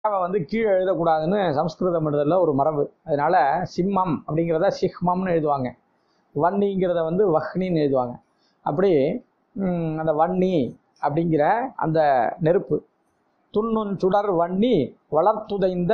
அவன் வந்து கீழே எழுதக்கூடாதுன்னு சம்ஸ்கிருதம் எழுதல ஒரு மரபு அதனால சிம்மம் அப்படிங்கிறத சிஹ்மம்னு எழுதுவாங்க வன்னிங்கிறத வந்து வஹ்னின்னு எழுதுவாங்க அப்படி ம், அந்த வன்னி அப்படிங்கிற அந்த நெருப்பு துண்ணுன் சுடர் வன்னி வளர்த்துதைந்த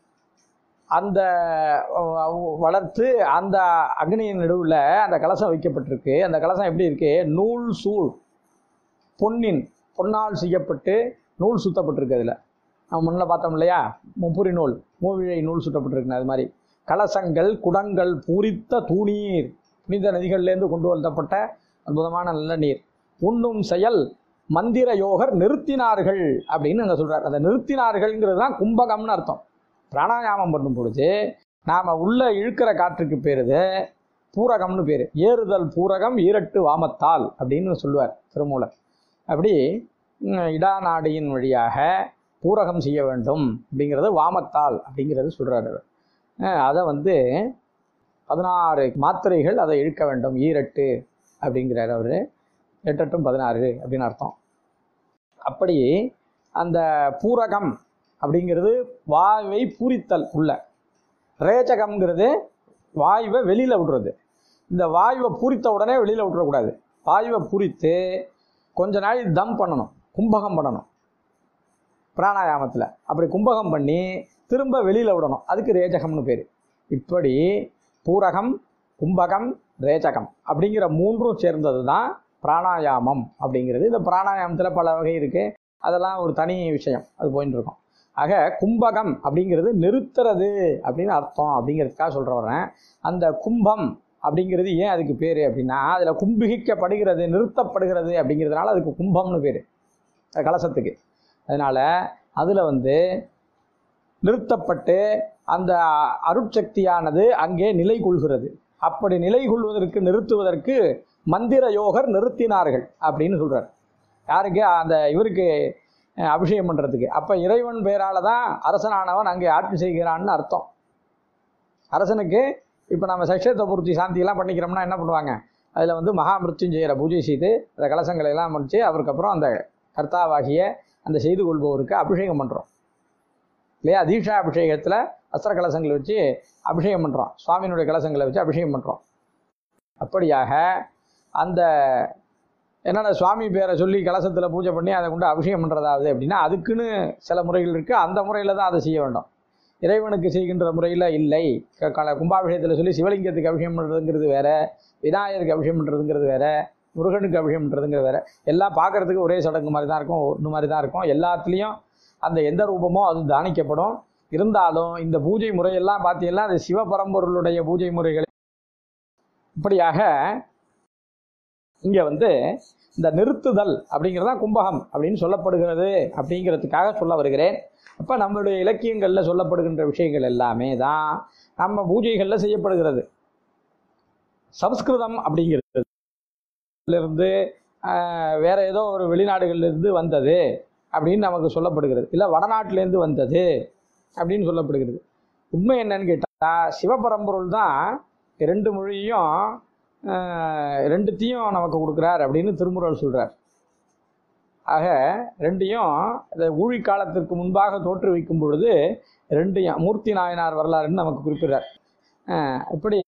அந்த அஹ், வளர்த்து அந்த அக்னியின் நடுவில் அந்த கலசம் வைக்கப்பட்டிருக்கு அந்த கலசம் எப்படி இருக்கு நூல் சூழ் பொன்னின் பொன்னால் செய்யப்பட்டு நூல் சுத்தப்பட்டிருக்கு அதில் நம்ம முன்ன பார்த்தோம் இல்லையா முப்புரி நூல் மூவிழை நூல் சுத்தப்பட்டிருக்கு அது மாதிரி கலசங்கள் குடங்கள் பூரித்த தூணீர் புனித நதிகள்லேருந்து கொண்டு வந்தப்பட்ட அற்புதமான நல்ல நீர் உண்ணும் செயல் மந்திர யோகர் நிறுத்தினார்கள் அப்படின்னு அங்கே சொல்றார் அந்த நிறுத்தினார்கள்ங்கிறது தான் கும்பகம்னு அர்த்தம் பிராணாயாமம் பண்ணும் பொழுது நாம் உள்ள இழுக்கிற காற்றுக்கு பேருது பூரகம்னு பேர் ஏறுதல் பூரகம் ஈரட்டு வாமத்தால் அப்படின்னு சொல்லுவார் திருமூலர் அப்படி ம், இடாநாடியின் வழியாக பூரகம் செய்ய வேண்டும் அப்படிங்கிறது வாமத்தால் அப்படிங்கிறது சொல்கிறார் அதை வந்து பதினாறு மாத்திரைகள் அதை இழுக்க வேண்டும் ஈரட்டு அப்படிங்கிறார் அவர் எட்டெட்டும் பதினாறு அப்படின்னு அர்த்தம் அப்படி அந்த பூரகம் அப்படிங்கிறது வாயுவை பூரித்தல் உள்ள ரேச்சகம்ங்கிறது வாயுவை வெளியில் விடுறது இந்த வாயுவை பூரித்த உடனே வெளியில் விட்டுறக்கூடாது வாயுவை பூரித்து கொஞ்ச நாள் தம் பண்ணணும் கும்பகம் பண்ணணும் பிராணாயாமத்தில் அப்படி கும்பகம் பண்ணி திரும்ப வெளியில் விடணும் அதுக்கு ரேச்சகம்னு பேர் இப்படி பூரகம் கும்பகம் ரேச்சகம் அப்படிங்கிற மூன்றும் சேர்ந்தது தான் பிராணாயாமம் அப்படிங்கிறது இந்த பிராணாயாமத்தில் பல வகை இருக்குது அதெல்லாம் ஒரு தனி விஷயம் அது போயின்னு இருக்கும் ஆக கும்பகம் அப்படிங்கிறது நிறுத்துறது அப்படின்னு அர்த்தம் அப்படிங்கிறதுக்காக சொல்ற வரேன் அந்த கும்பம் அப்படிங்கிறது ஏன் அதுக்கு பேர் அப்படின்னா அதில் கும்பிகிக்கப்படுகிறது நிறுத்தப்படுகிறது அப்படிங்கிறதுனால அதுக்கு கும்பம்னு பேர் கலசத்துக்கு அதனால் அதில் வந்து நிறுத்தப்பட்டு அந்த அருட்சக்தியானது அங்கே நிலை கொள்கிறது அப்படி நிலை கொள்வதற்கு நிறுத்துவதற்கு மந்திர யோகர் நிறுத்தினார்கள் அப்படின்னு சொல்றார் யாருக்கு அந்த இவருக்கு அஹ், அபிஷேகம் பண்ணுறதுக்கு அப்போ இறைவன் பெயரால் தான் அரசனானவன் அங்கே ஆட்சி செய்கிறான்னு அர்த்தம் அரசனுக்கு இப்போ நம்ம சக்ஷேத்த பூர்த்தி சாந்தியெல்லாம் பண்ணிக்கிறோம்னா என்ன பண்ணுவாங்க அதில் வந்து மகா மிருத்யுஞ்செயரை பூஜை செய்து அந்த கலசங்களை எல்லாம் முடிச்சு அவருக்கு அப்புறம் அந்த கர்த்தாவாகிய அந்த செய்து கொள்பவருக்கு அபிஷேகம் பண்ணுறோம் இல்லையா தீட்சா அபிஷேகத்தில் அஸ்திர கலசங்களை வச்சு அபிஷேகம் பண்ணுறோம் சுவாமியினுடைய கலசங்களை வச்சு அபிஷேகம் பண்ணுறோம் அப்படியாக அந்த என்னடா சுவாமி பேரை சொல்லி கலசத்தில் பூஜை பண்ணி அதை கொண்டு அபிஷேகம் பண்ணுறதாவது அப்படின்னா அதுக்குன்னு சில முறைகள் இருக்குது அந்த முறையில் தான் அதை செய்ய வேண்டும் இறைவனுக்கு செய்கின்ற முறையில் இல்லை க- கல கும்பாபிஷேகத்தில் சொல்லி சிவலிங்கத்துக்கு அபிஷேகம் பண்ணுறதுங்கிறது வேற விநாயகருக்கு அபிஷேகம் பண்ணுறதுங்கிறது வேற முருகனுக்கு அபிஷேகம் பண்ணுறதுங்கிறது வேற எல்லாம் பார்க்கறதுக்கு ஒரே சடங்கு மாதிரி தான் இருக்கும் ஒன்று மாதிரி தான் இருக்கும் எல்லாத்துலேயும் அந்த எந்த ரூபமோ அது தானிக்கப்படும் இருந்தாலும் இந்த பூஜை முறையெல்லாம் பார்த்தீங்கன்னா அது சிவபரம்பொருளுடைய பூஜை முறைகள் இப்படியாக இங்கே வந்து இந்த நிறுத்துதல் அப்படிங்கிறது தான் கும்பகம் அப்படின்னு சொல்லப்படுகிறது அப்படிங்கிறதுக்காக சொல்ல வருகிறேன் அப்போ நம்மளுடைய இலக்கியங்களில் சொல்லப்படுகின்ற விஷயங்கள் எல்லாமே தான் நம்ம பூஜைகளில் செய்யப்படுகிறது சம்ஸ்கிருதம் அப்படிங்கிறது இருந்து ஆஹ், வேற ஏதோ ஒரு வெளிநாடுகள்ல இருந்து வந்தது அப்படின்னு நமக்கு சொல்லப்படுகிறது இல்லை வடநாட்டிலேருந்து வந்தது அப்படின்னு சொல்லப்படுகிறது உண்மை என்னன்னு கேட்டால் சிவபரம்பொருள் தான் ரெண்டு மொழியும் ஆஹ், ரெண்டுத்தையும் நமக்கு கொடுக்குறார் அப்படின்னு திருமுருகர் சொல்கிறார் ஆக ரெண்டையும் இந்த ஊழி காலத்திற்கு முன்பாக தோற்றுவிக்கும் பொழுது ரெண்டையும் மூர்த்தி நாயனார் வரலாறுன்னு நமக்கு குறிப்பிடுறார் ஆஹ், இப்படி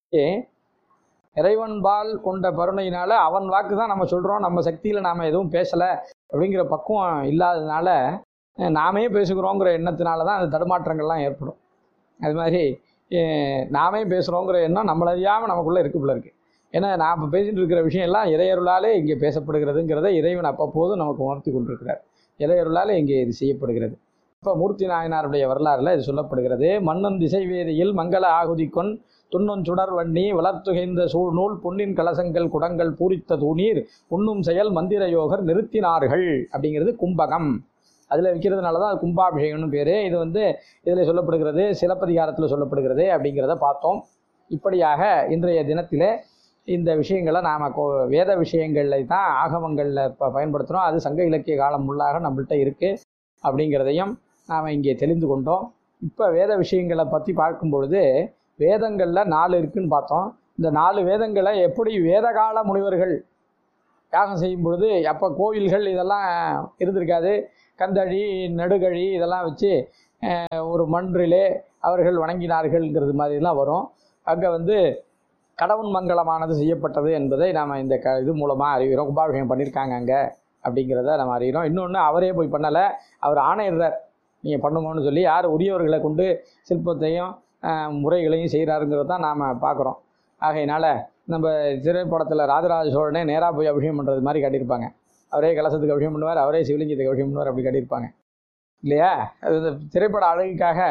இறைவன்பால் கொண்ட கருணையினால அவன் வாக்கு தான் நம்ம சொல்கிறோம் நம்ம சக்தியில் நாம் எதுவும் பேசலை அப்படிங்கிற பக்குவம் இல்லாததுனால அஹ், நாமே பேசுகிறோங்கிற எண்ணத்தினால தான் அந்த தடுமாற்றங்கள்லாம் ஏற்படும் அது மாதிரி அஹ், நாமே பேசுகிறோங்கிற எண்ணம் நம்மள அறியாமல் நமக்குள்ளே இருக்கு போல இருக்கு ஏன்னா நான் இப்போ பேசிட்டு இருக்கிற விஷயம் எல்லாம் இறையருளாலே இங்கே பேசப்படுகிறதுங்கிறத இறைவன் அப்பப்போது நமக்கு உணர்த்தி கொண்டிருக்கிறார் இறையருளாலே இங்கே இது செய்யப்படுகிறது இப்போ மூர்த்தி நாயனாருடைய வரலாறுல இது சொல்லப்படுகிறது மன்னன் திசை வேதியில் மங்கள ஆகுதிக்கொன் துண்ணும் சுடர் வன்னி வளர்த்துகைந்த சூழ்நூல் பொன்னின் கலசங்கள் குடங்கள் பூரித்த தூணீர் உண்ணும் செயல் மந்திர யோகர் நிறுத்தினார்கள் அப்படிங்கிறது கும்பகம் அதில் வைக்கிறதுனால தான் அது கும்பாபிஷேகம்னு பேர் இது வந்து இதில் சொல்லப்படுகிறது சிலப்பதிகாரத்தில் சொல்லப்படுகிறது அப்படிங்கிறத பார்த்தோம் இப்படியாக இன்றைய தினத்திலே இந்த விஷயங்களை நாம் வேத விஷயங்களில் தான் ஆகமங்களில் இப்போ பயன்படுத்துகிறோம் அது சங்க இலக்கிய காலம் உள்ளாக நம்மள்கிட்ட இருக்குது அப்படிங்கிறதையும் நாம் இங்கே தெரிந்து கொண்டோம் இப்போ வேத விஷயங்களை பற்றி பார்க்கும் பொழுது வேதங்களில் நாலு இருக்குன்னு பார்த்தோம் இந்த நாலு வேதங்களை எப்படி வேதகால முனிவர்கள் யாகம் செய்யும் பொழுது அப்போ கோவில்கள் இதெல்லாம் இருந்திருக்காது கந்தழி நடுகழி இதெல்லாம் வச்சு அஹ், ஒரு மன்றிலே அவர்கள் வணங்கினார்கள்ங்கிறது மாதிரிலாம் வரும் அங்கே வந்து கடவுள் மங்களமானது செய்யப்பட்டது என்பதை நாம் இந்த க இது மூலமாக அறிகிறோம் கும்பாபிஷேகம் பண்ணியிருக்காங்க அங்கே அப்படிங்கிறத நம்ம அறிகிறோம் இன்னொன்று அவரே போய் பண்ணலை அவர் ஆணையிடுறார் நீங்கள் பண்ணுங்கன்னு சொல்லி யார் உரியவர்களை கொண்டு சிற்பத்தையும் அஹ், முறைகளையும் செய்கிறாருங்கிறத தான் நாம் பார்க்குறோம் ஆகையினால நம்ம திரைப்படத்தில் ராஜராஜ சோழனே நேராக போய் அபிஷேகம் பண்ணுறது மாதிரி காட்டியிருப்பாங்க அவரே கலசத்துக்கு அபிஷேகம் பண்ணுவார் அவரே சிவலிங்கத்துக்கு அபிஷேகம் பண்ணுவார் அப்படி காட்டியிருப்பாங்க இல்லையா அது இந்த திரைப்பட அழகுக்காக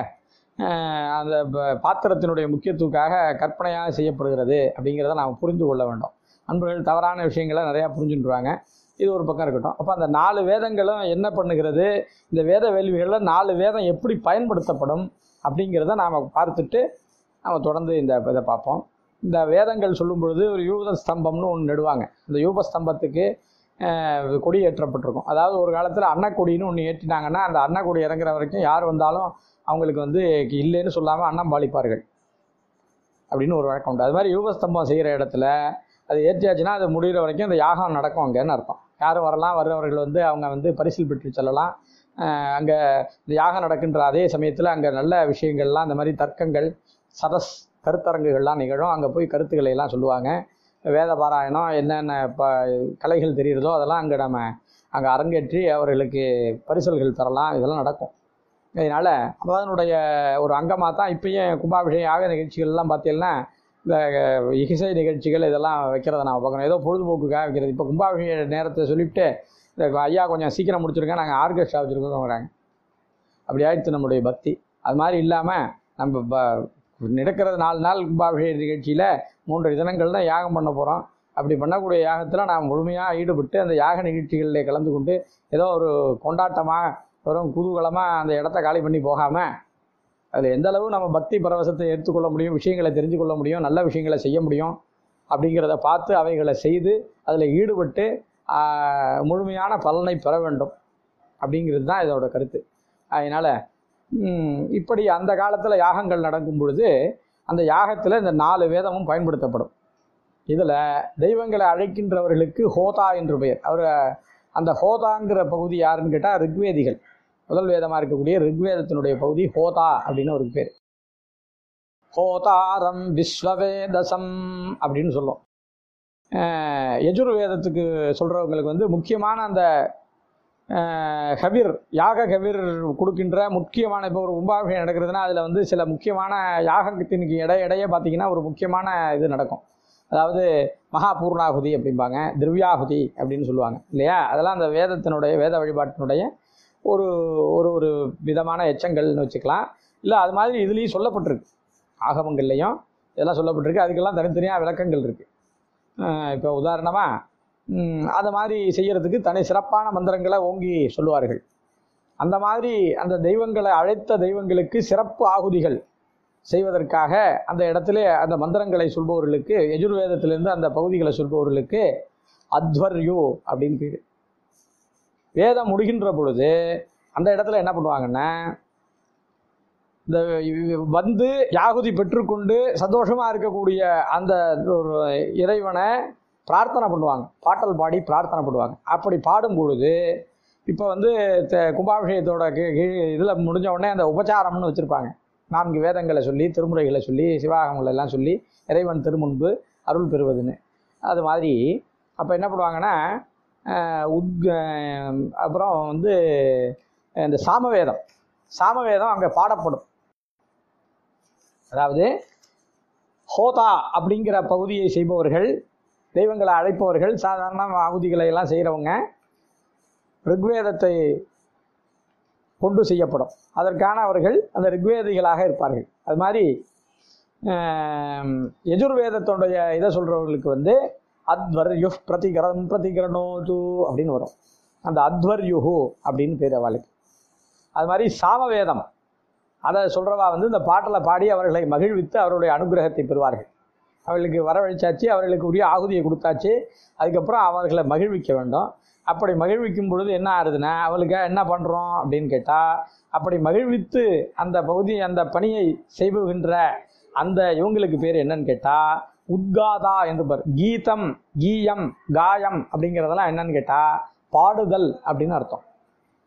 அஹ், அந்த ப- பாத்திரத்தினுடைய முக்கியத்துவக்காக கற்பனையாக செய்யப்படுகிறது அப்படிங்கிறத நாம் புரிந்து கொள்ள வேண்டும் அன்பர்கள் தவறான விஷயங்களை நிறையா புரிஞ்சுட்டுருவாங்க இது ஒரு பக்கம் இருக்கட்டும் அப்போ அந்த நாலு வேதங்களும் என்ன பண்ணுகிறது இந்த வேத வேள்விகளில் நாலு வேதம் எப்படி பயன்படுத்தப்படும் அப்படிங்கிறத நாம் பார்த்துட்டு நம்ம தொடர்ந்து இந்த இதை பார்ப்போம் இந்த வேதங்கள் சொல்லும் பொழுது ஒரு யூத ஸ்தம்பம்னு ஒன்று நடுவாங்க இந்த யூப ஸ்தம்பத்துக்கு அஹ், கொடி ஏற்றப்பட்டிருக்கும் அதாவது ஒரு காலத்தில் அன்னக்கொடின்னு ஒன்று ஏற்றினாங்கன்னா அந்த அன்னக்கொடி இறங்குற வரைக்கும் யார் வந்தாலும் அவங்களுக்கு வந்து இல்லைன்னு சொல்லாமல் அன்னம் பாலிப்பார்கள் அப்படின்னு ஒரு வழக்கம் உண்டு அது மாதிரி யூகஸ்தம்பம் செய்கிற இடத்துல அது ஏற்றியாச்சுன்னா அது முடிகிற வரைக்கும் அந்த யாகம் நடக்கும் அங்கேன்னு அர்த்தம் யாரும் வரலாம் வர்றவர்கள் வந்து அவங்க வந்து பரிசில் பெற்று செல்லலாம் அங்கே இந்த யாகம் நடக்கின்ற அதே சமயத்தில் அங்கே நல்ல விஷயங்கள்லாம் இந்த மாதிரி தர்க்கங்கள் சதஸ் கருத்தரங்குகள்லாம் நிகழும் அங்கே போய் கருத்துக்களை எல்லாம் சொல்லுவாங்க வேத பாராயணம் என்னென்ன ப கலைகள் தெரிகிறதோ அதெல்லாம் அங்கே நம்ம அங்கே அரங்கேற்றி அவர்களுக்கு பரிசல்கள் தரலாம் இதெல்லாம் நடக்கும் இதனால் அதனுடைய ஒரு அங்கமாக தான் இப்பயும் கும்பாபிஷேகம் யாக நிகழ்ச்சிகள்லாம் பார்த்தீங்கன்னா இந்த அஹ், இசை நிகழ்ச்சிகள் இதெல்லாம் வைக்கிறத நான் பார்க்குறோம் ஏதோ பொழுதுபோக்குக்காக வைக்கிறது இப்போ கும்பாபிஷேக நேரத்தை சொல்லிவிட்டு இந்த ஐயா கொஞ்சம் சீக்கிரம் முடிச்சிருங்க நாங்கள் ஆர்கெஸ்ட்ரா வச்சுருக்கோங்கிறாங்க அப்படி ஆயிடுச்சு நம்முடைய பக்தி அது மாதிரி இல்லாமல் நம்ம ப நடக்கிறது நாலு நாள் கும்பாபிஷேக நிகழ்ச்சியில் மூன்று தினங்கள் தான் யாகம் பண்ண போகிறோம் அப்படி பண்ணக்கூடிய யாகத்தில் நாம் முழுமையாக ஈடுபட்டு அந்த யாக நிகழ்ச்சிகளில் கலந்து கொண்டு ஏதோ ஒரு கொண்டாட்டமாக வெறும் குதூகலமாக அந்த இடத்த காலி பண்ணி போகாமல் அதில் எந்த அளவு நம்ம பக்தி பரவசத்தை எடுத்துக்கொள்ள முடியும் விஷயங்களை தெரிஞ்சு கொள்ள முடியும் நல்ல விஷயங்களை செய்ய முடியும் அப்படிங்கிறத பார்த்து அவைகளை செய்து அதில் ஈடுபட்டு ஆஹ், முழுமையான பலனை பெற வேண்டும் அப்படிங்கிறது தான் இதோட கருத்து அதனால் இப்படி அந்த காலத்தில் யாகங்கள் நடக்கும் பொழுது அந்த யாகத்தில் இந்த நாலு வேதமும் பயன்படுத்தப்படும் இதில் தெய்வங்களை அழைக்கின்றவர்களுக்கு ஹோதா என்று பெயர் அவர் அந்த ஹோதாங்கிற பகுதி யாருன்னு கேட்டால் ரிக்வேதிகள் முதல் வேதமாக இருக்கக்கூடிய ரிக்வேதத்தினுடைய பகுதி ஹோதா அப்படின்னு ஒரு பேர் ஹோதாரம் விஸ்வவேதசம் அப்படின்னு சொல்லும் அஹ் யஜுர்வேதத்துக்கு சொல்கிறவங்களுக்கு வந்து முக்கியமான அந்த அஹ், கவிர் யாக கவிர் கொடுக்கின்ற முக்கியமான இப்போ ஒரு கும்பாபிஷேகம் நடக்கிறதுனா அதில் வந்து சில முக்கியமான யாகத்தினுக்கு இடை இடையே பார்த்தீங்கன்னா ஒரு முக்கியமான இது நடக்கும் அதாவது மகா பூர்ணாகுதி அப்படிம்பாங்க திவ்யாகுதி அப்படின்னு சொல்லுவாங்க இல்லையா அதெல்லாம் அந்த வேதத்தினுடைய வேத வழிபாட்டினுடைய ஒரு ஒரு ஒரு விதமான எச்சங்கள்னு வச்சுக்கலாம் இல்லை அது மாதிரி இதுலேயும் சொல்லப்பட்டிருக்கு ஆகமங்கள்லையும் இதெல்லாம் சொல்லப்பட்டிருக்கு அதுக்கெல்லாம் தனித்தனியாக விளக்கங்கள் இருக்குது இப்போ உதாரணமாக அது மாதிரி செய்யறதுக்கு தனி சிறப்பான மந்திரங்களை ஓங்கி சொல்லுவார்கள் அந்த மாதிரி அந்த தெய்வங்களை அழைத்த தெய்வங்களுக்கு சிறப்பு ஆகுதிகள் செய்வதற்காக அந்த இடத்துல அந்த மந்திரங்களை சொல்பவர்களுக்கு எஜுர்வேதத்திலிருந்து அந்த பகுதிகளை சொல்பவர்களுக்கு அத்வர்யு அப்படின்னு பேர் வேதம் முடிகின்ற பொழுது அந்த இடத்துல என்ன பண்ணுவாங்கன்னா இந்த இவ் வந்து யாகுதி பெற்றுக்கொண்டு சந்தோஷமாக இருக்கக்கூடிய அந்த ஒரு இறைவனை பிரார்த்தனை பண்ணுவாங்க பாட்டல் பாடி பிரார்த்தனை பண்ணுவாங்க அப்படி பாடும் பொழுது இப்போ வந்து த- கும்பாபிஷேகத்தோட இதில் முடிஞ்ச உடனே அந்த உபச்சாரம்னு வச்சுருப்பாங்க நான்கு வேதங்களை சொல்லி திருமுறைகளை சொல்லி சிவாகங்களை எல்லாம் சொல்லி இறைவன் திருமுன்பு அருள் பெறுவதுன்னு அது மாதிரி அப்போ என்ன பண்ணுவாங்கன்னா அஹ், உத் அஹ், அப்புறம் வந்து இந்த சாமவேதம் சாமவேதம் அங்கே பாடப்படும் அதாவது ஹோதா அப்படிங்கிற பகுதியை செய்பவர்கள் தெய்வங்களை அழைப்பவர்கள் சாதாரண ஆகுதிகளை எல்லாம் செய்கிறவங்க ரிக்வேதத்தை கொண்டு செய்யப்படும் அதற்கான அவர்கள் அந்த ரிக்வேதிகளாக இருப்பார்கள் அது மாதிரி ஆம், யஜுர்வேதத்துடைய இதை சொல்கிறவர்களுக்கு வந்து அத்வர் யுஹ் பிரதிகரம் பிரதிகரணோது அப்படின்னு வரும் அந்த அத்வர் யுஹு அப்படின்னு பேர் அவளுக்கு அது மாதிரி சாமவேதம் அதை சொல்கிறவா வந்து இந்த பாட்டில் பாடி அவர்களை மகிழ்வித்து அவருடைய அனுகிரகத்தை பெறுவார்கள் அவர்களுக்கு வரவழைச்சாச்சு அவர்களுக்கு உரிய ஆகுதியை கொடுத்தாச்சு அதுக்கப்புறம் அவர்களை மகிழ்விக்க வேண்டும் அப்படி மகிழ்விக்கும் பொழுது என்ன ஆகுதுன்னா அவளுக்கு என்ன பண்ணுறோம் அப்படின்னு கேட்டால் அப்படி மகிழ்வித்து அந்த பகுதி அந்த பணியை செய்வுகின்ற அந்த இவங்களுக்கு பேர் என்னன்னு கேட்டால் உத்காதா என்று பேர் கீதம் கீயம் காயம் அப்படிங்கிறதெல்லாம் என்னன்னு கேட்டால் பாடுதல் அப்படின்னு அர்த்தம்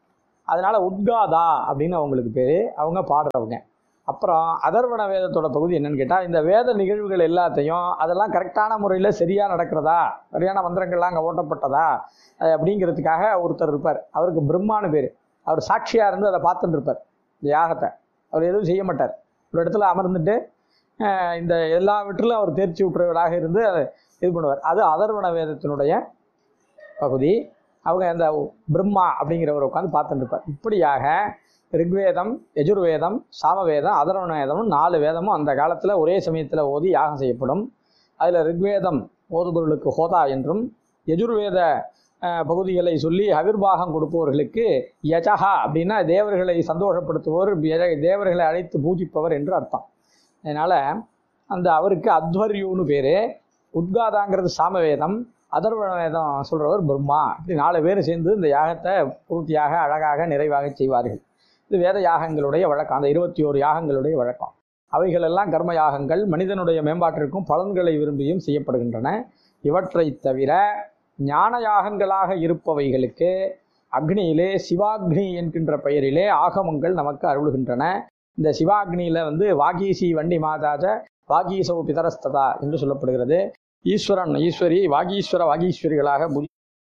அதனால உத்காதா அப்படின்னு அவங்களுக்கு பேர் அவங்க பாடுறவங்க அப்புறம் அதர்வண வேதத்தோட பகுதி என்னன்னு கேட்டால் இந்த வேத நிகழ்வுகள் எல்லாத்தையும் அதெல்லாம் கரெக்டான முறையில் சரியாக நடக்கிறதா சரியான மந்திரங்கள்லாம் அங்கே ஓட்டப்பட்டதா அஹ் அப்படிங்கிறதுக்காக ஒருத்தர் இருப்பார் அவருக்கு பிரம்மான்னு பேர் அவர் சாட்சியாக இருந்து அதை பார்த்துட்டு இருப்பார் இந்த யாகத்தை அவர் எதுவும் செய்ய மாட்டார் ஒரு இடத்துல அமர்ந்துட்டு அஹ் இந்த எல்லாவற்றிலும் அவர் தேர்ச்சி விட்டுறவராக இருந்து அதை இது பண்ணுவார் அது அதர்வண வேதத்தினுடைய பகுதி அவங்க அந்த பிரம்மா அப்படிங்கிறவர் உட்காந்து பார்த்துட்டு இருப்பார் இப்படியாக ரிக்வேதம் யஜுர்வேதம் சாமவேதம் அதர்வண வேதமும் நாலு வேதமும் அந்த காலத்தில் ஒரே சமயத்தில் ஓதி யாகம் செய்யப்படும் அதில் ரிக்வேதம் ஓதுபொருளுக்கு ஹோதா என்றும் யஜுர்வேத அஹ், பகுதிகளை சொல்லி அவிர்வாகம் கொடுப்பவர்களுக்கு யஜஹா அப்படின்னா தேவர்களை சந்தோஷப்படுத்துபவர் ய- தேவர்களை அழைத்து பூஜிப்பவர் என்று அர்த்தம் அதனால் அந்த அவருக்கு அத்வர்யூன்னு பேர் உத்காதாங்கிறது சாமவேதம் அதர்வண வேதம் சொல்கிறவர் பிரம்மா இப்படி நாலு பேர் சேர்ந்து இந்த யாகத்தை பூர்த்தியாக அழகாக நிறைவாக செய்வார்கள் இது வேத யாகங்களுடைய வழக்கம் அந்த இருபத்தி ஓரு யாகங்களுடைய வழக்கம் அவைகளெல்லாம் கர்ம யாகங்கள் மனிதனுடைய மேம்பாட்டிற்கும் பலன்களை விரும்பியும் செய்யப்படுகின்றன இவற்றை தவிர ஞான யாகங்களாக இருப்பவைகளுக்கு அக்னியிலே சிவாக்னி என்கின்ற பெயரிலே ஆகமங்கள் நமக்கு அருளுகின்றன இந்த சிவாக்னியில வந்து வாகீசி வண்டி மாதாஜ வாகீசௌ பிதரஸ்ததா என்று சொல்லப்படுகிறது ஈஸ்வரன் ஈஸ்வரி வாகீஸ்வர வாகீஸ்வரிகளாக புதி-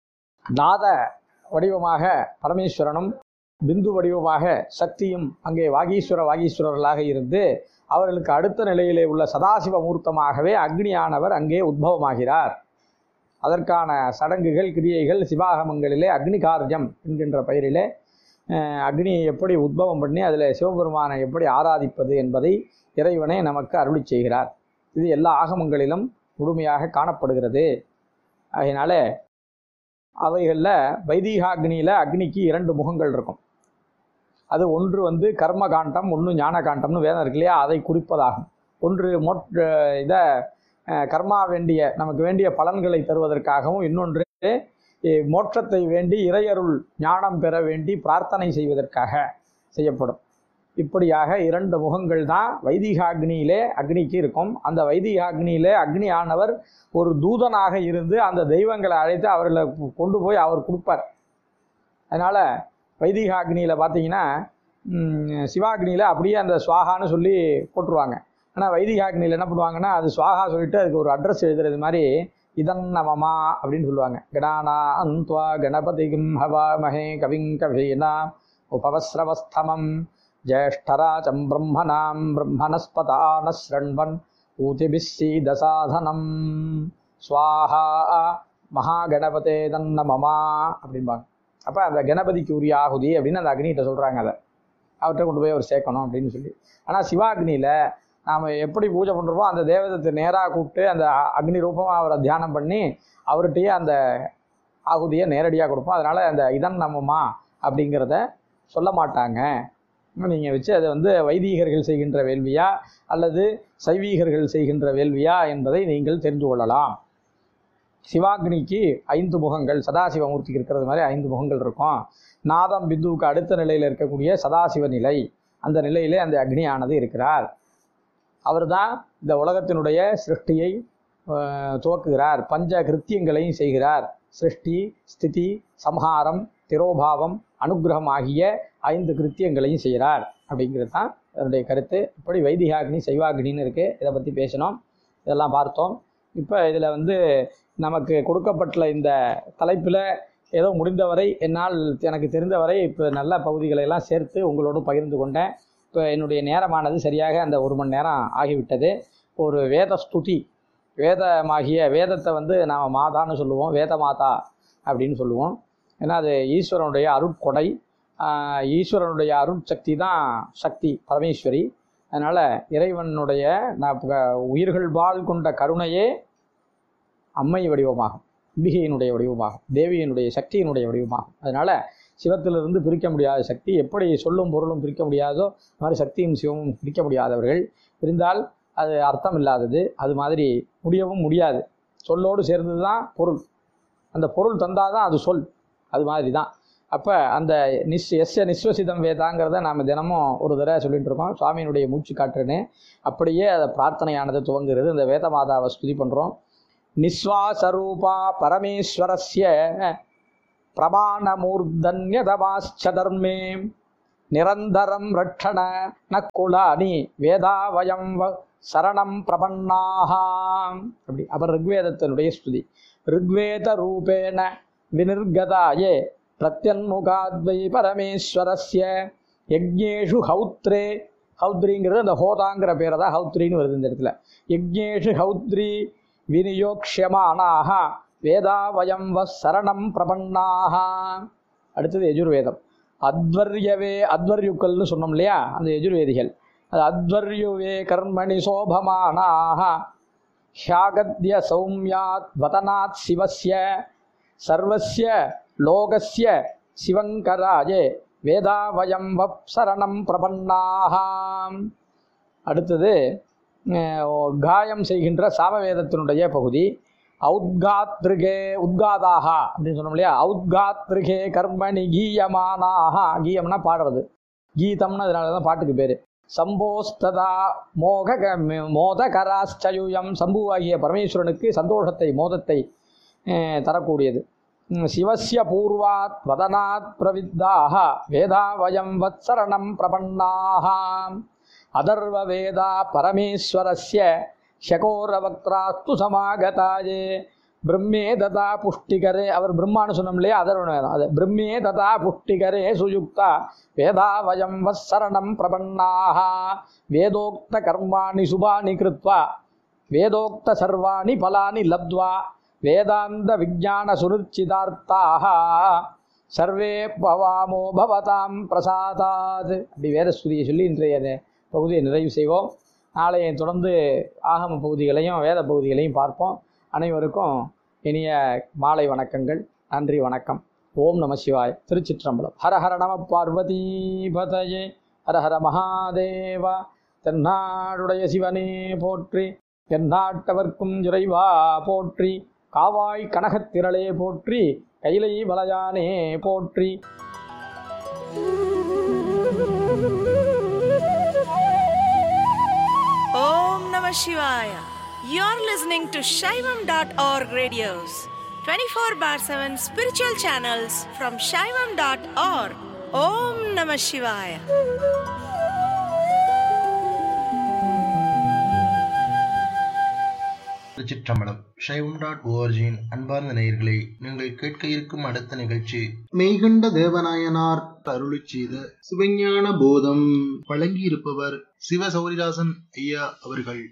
நாத வடிவமாக பரமேஸ்வரனும் பிந்து வடிவமாக சக்தியும் அங்கே வாகீஸ்வர வாகீஸ்வரர்களாக இருந்து அவர்களுக்கு அடுத்த நிலையிலே உள்ள சதாசிவ மூர்த்தமாகவே அக்னியானவர் அங்கே உத்பவமாகிறார் அதற்கான சடங்குகள் கிரியைகள் சிவாகமங்களிலே அக்னி காரியம் என்கின்ற பெயரிலே அஹ், அக்னியை எப்படி உத்பவம் பண்ணி அதில் சிவபெருமானை எப்படி ஆராதிப்பது என்பதை இறைவனே நமக்கு அருளி செய்கிறார் இது எல்லா ஆகமங்களிலும் முழுமையாக காணப்படுகிறது அதனால அவைகளில் வைதீகாக்னியில் அக்னிக்கு இரண்டு முகங்கள் இருக்கும் அது ஒன்று வந்து கர்ம காண்டம் ஒன்று ஞான காண்டம்னு வேதம் இருக்கு இல்லையா அதை குறிப்பதாகும் ஒன்று மொட் இதை கர்மா வேண்டிய நமக்கு வேண்டிய பலன்களை தருவதற்காகவும் இன்னொன்று அஹ், மோட்சத்தை வேண்டி இறையருள் ஞானம் பெற வேண்டி பிரார்த்தனை செய்வதற்காக செய்யப்படும் இப்படியாக இரண்டு முகங்கள் தான் வைதிகாக்னியிலே அக்னிக்கு இருக்கும் அந்த வைதிகாக்னியிலே அக்னி ஆனவர் ஒரு தூதனாக இருந்து அந்த தெய்வங்களை அழைத்து அவர்களை கொண்டு போய் அவர் கொடுப்பார் அதனால் வைதிகாக்னியில் பார்த்தீங்கன்னா ம், சிவாக்னியில் அப்படியே அந்த சுவாகான்னு சொல்லி போட்டுருவாங்க ஆனால் வைதிகாக்னியில் என்ன பண்ணுவாங்கன்னா அது சுவாகா சொல்லிட்டு அதுக்கு ஒரு அட்ரஸ் எழுதுறது மாதிரி இதன் நமமா அப்படின்னு சொல்லுவாங்க கணானா அந்த்வா கணபதிகும் ஹவாமஹே கவிங் கவீனா உபவஸ்ரவஸ்தமம் ஜேஷ்டராஜம் பிரம்மணாம் பிரம்மணஸ்பதான ஸ்ரண்வன் ஊதிபிஸ்ஸீதசாதனம் ஸ்வாஹா மகாகணபதே தன்னமமா அப்படிம்பாங்க அப்போ அந்த கணபதிக்கு உரிய ஆகுதி அப்படின்னு அந்த அக்னிகிட்ட சொல்கிறாங்க அதை அவர்கிட்ட கொண்டு போய் அவர் சேர்க்கணும் அப்படின்னு சொல்லி ஆனால் சிவாக்னியில் நாம் எப்படி பூஜை பண்ணுறோமோ அந்த தேவதத்தை நேராக கூப்பிட்டு அந்த அ- அக்னி ரூபமாக அவரை தியானம் பண்ணி அவர்கிட்டயே அந்த ஆகுதியை நேரடியாக கொடுப்போம் அதனால் அந்த இதன் நம்மமா அப்படிங்கிறத சொல்ல மாட்டாங்க நீங்கள் வச்சு அதை வந்து வைதீகர்கள் செய்கின்ற வேள்வியா அல்லது சைவீகர்கள் செய்கின்ற வேள்வியா என்பதை நீங்கள் தெரிந்து கொள்ளலாம் சிவாக்னிக்கு ஐந்து முகங்கள் சதாசிவமூர்த்திக்கு இருக்கிறது மாதிரி ஐந்து முகங்கள் இருக்கும் நாதம் பிந்துவுக்கு அடுத்த நிலையில் இருக்கக்கூடிய சதாசிவ நிலை அந்த நிலையிலே அந்த அக்னியானது இருக்கிறார் அவர்தான் இந்த உலகத்தினுடைய சிருஷ்டியை அஹ், துவக்குகிறார் பஞ்ச கிருத்தியங்களையும் செய்கிறார் சிருஷ்டி ஸ்திதி சம்ஹாரம் திரோபாவம் அனுக்கிரகம் ஆகிய ஐந்து கிருத்தியங்களையும் செய்கிறார் அப்படிங்கிறது தான் அதனுடைய கருத்து இப்படி வைதிகாக்னி சைவாக்னின்னு இருக்குது இதை பற்றி பேசினோம் இதெல்லாம் பார்த்தோம் இப்போ இதில் வந்து நமக்கு கொடுக்கப்பட்டுள்ள இந்த தலைப்பில் ஏதோ முடிந்தவரை என்னால் எனக்கு தெரிந்தவரை இப்போ நல்ல பகுதிகளை எல்லாம் சேர்த்து உங்களோடு பகிர்ந்து கொண்டேன் இப்போ என்னுடைய நேரமானது சரியாக அந்த ஒரு மணி நேரம் ஆகிவிட்டது ஒரு வேத ஸ்துதி வேதமாகிய வேதத்தை வந்து நாம் மாதான்னு சொல்லுவோம் வேத மாதா அப்படின்னு சொல்லுவோம் ஏன்னா அது ஈஸ்வரனுடைய அருட்கொடை ஆஹ் ஈஸ்வரனுடைய அருட்சக்தி தான் சக்தி பரமேஸ்வரி அதனால் இறைவனுடைய நான் இப்ப உயிர்கள் பால் கொண்ட கருணையே அம்மை வடிவமாகும் அம்பிகையினுடைய வடிவமாகும் தேவியினுடைய சக்தியினுடைய வடிவமாகும் அதனால் சிவத்திலிருந்து பிரிக்க முடியாத சக்தி எப்படி சொல்லும் பொருளும் பிரிக்க முடியாதோ அது மாதிரி சக்தியும் சிவமும் பிரிக்க முடியாதவர்கள் பிரிந்தால் அது அர்த்தம் இல்லாதது அது மாதிரி முடியவும் முடியாது சொல்லோடு சேர்ந்தது தான் பொருள் அந்த பொருள் தந்தால் தான் அது சொல் அது மாதிரி தான் அப்போ அந்த நிஸ் எஸ்ய நிஸ்வசிதம் வேதாங்கிறத நாம் தினமும் ஒரு தடவை சொல்லிட்டு இருக்கோம் சுவாமியினுடைய மூச்சு காற்றுன்னு அப்படியே அதை பிரார்த்தனையானது துவங்குகிறது இந்த வேத மாதாவை ஸ்துதி பண்ணுறோம் நிஸ்வாசரூபா பரமேஸ்வரஸ்ய பிரமாணமூர்தன்யதமாச்ச தர்மே நிரந்தரம் ரட்சண நக்குலானி வேதா வயம் வ சரணம் பிரபன்னாகாம் அப்படி அப்புறம் ரிக்வேதத்தினுடைய ஸ்துதி ரிக்வேத ரூபேண வினிர்கதாயே பிரத்யன்முகாத்வை பரமேஸ்வரஸ்ய யஜ்ஞேஷு ஹௌத்ரே ஹௌத்ரிங்கிறது அந்த ஹோதாங்கிற பேரை தான் ஹௌத்ரின்னு வருது இந்த இடத்துல யஜ்ஞேஷு ஹௌத்ரி விநியோக்ஷமானாக வேதா வயம் வ சரணம் பிரபன்னாக அடுத்தது யஜுர்வேதம் அத்வர்யவே அத்வர்யுக்கள்னு சொன்னோம் இல்லையா அந்த யஜுர்வேதிகள் அது அத்வர்யுவே கர்மணி சோபமானாக ஷாகத்ய சௌமியாத் வதனாத் சிவஸ்ய சர்வஸ்ய லோகஸ்ய சிவங்கராஜே வேதா வயம் வப்சரணம் பிரபன்னாக அடுத்தது அஹ், காயம் செய்கின்ற சாமவேதத்தினுடைய பகுதி ஔத்காத்ருகே உத்காதாக அப்படின்னு சொன்னோம் இல்லையா ஔத்காத்ருகே கர்மணி கீயமானாக கீயம்னா பாடுறது கீதம்னு அதனால தான் பாட்டுக்கு பேர் சம்போஸ்ததா மோக மோதகராச்சயுயம் சம்புவாகிய பரமேஸ்வரனுக்கு சந்தோஷத்தை மோதத்தை அஹ், தரக்கூடியது ம், சிவஸ்ய பூர்வாத் வதனாத் பிரவித்தாக வேதா வயம் வத்சரணம் பிரபன்னாக அதர்வ வேதா பரமேஸ்வரஸ்ய ஷகோரவக்திராஸ்து சமாகதாயே பிரம்மே ததா புஷ்டிகரே அவர் பிரம்மான்னு சொன்னோம் இல்லையா அதர்வண வேதம் அது பிரம்மே ததா புஷ்டிகரே சுயுக்தா வேதா வயம் வத்சரணம் பிரபன்னாக வேதோக்த கர்மாணி சுபானி கிருத்வா வேதோக்த சர்வாணி பலானி லப்த்வா வேதாந்த விஜான சுனிச்சிதார்த்தாக சர்வே பவாமோ பவதாம் பிரசாதாத் அப்படி வேதஸ்துதியை சொல்லி இன்றைய நே- பகுதியை நிறைவு செய்வோம் நாளைய தொடர்ந்து ஆகம பகுதிகளையும் வேத பகுதிகளையும் பார்ப்போம் அனைவருக்கும் இனிய மாலை வணக்கங்கள் நன்றி வணக்கம் ஓம் நம சிவாய் திருச்சிற்றம்பலம் ஹர ஹர நம பார்வதி பதயே ஹர ஹர மகாதேவா தென்னாடுடைய சிவனே போற்றி தென்னாட்டவர்க்கும் இறைவா போற்றி காவாய் கனகத்திரளே போற்றி கைலை வளையானே போற்றி Om Namah Shivaya. You're listening to Shaivam.org radios, 24 bar 7 spiritual channels from Shaivam.org. Om Namah Shivaya. திருச்சிற்றம்பலம் சைவம் டாட் ஓஆர்ஜியின் அன்பார்ந்த நேயர்களே நீங்கள் கேட்க இருக்கும் அடுத்த நிகழ்ச்சி மெய்கண்ட தேவநாயனார் அருளிச் செய்த சிவஞான போதம் வழங்கியிருப்பவர் சிவ சௌரிதாசன் ஐயா அவர்கள்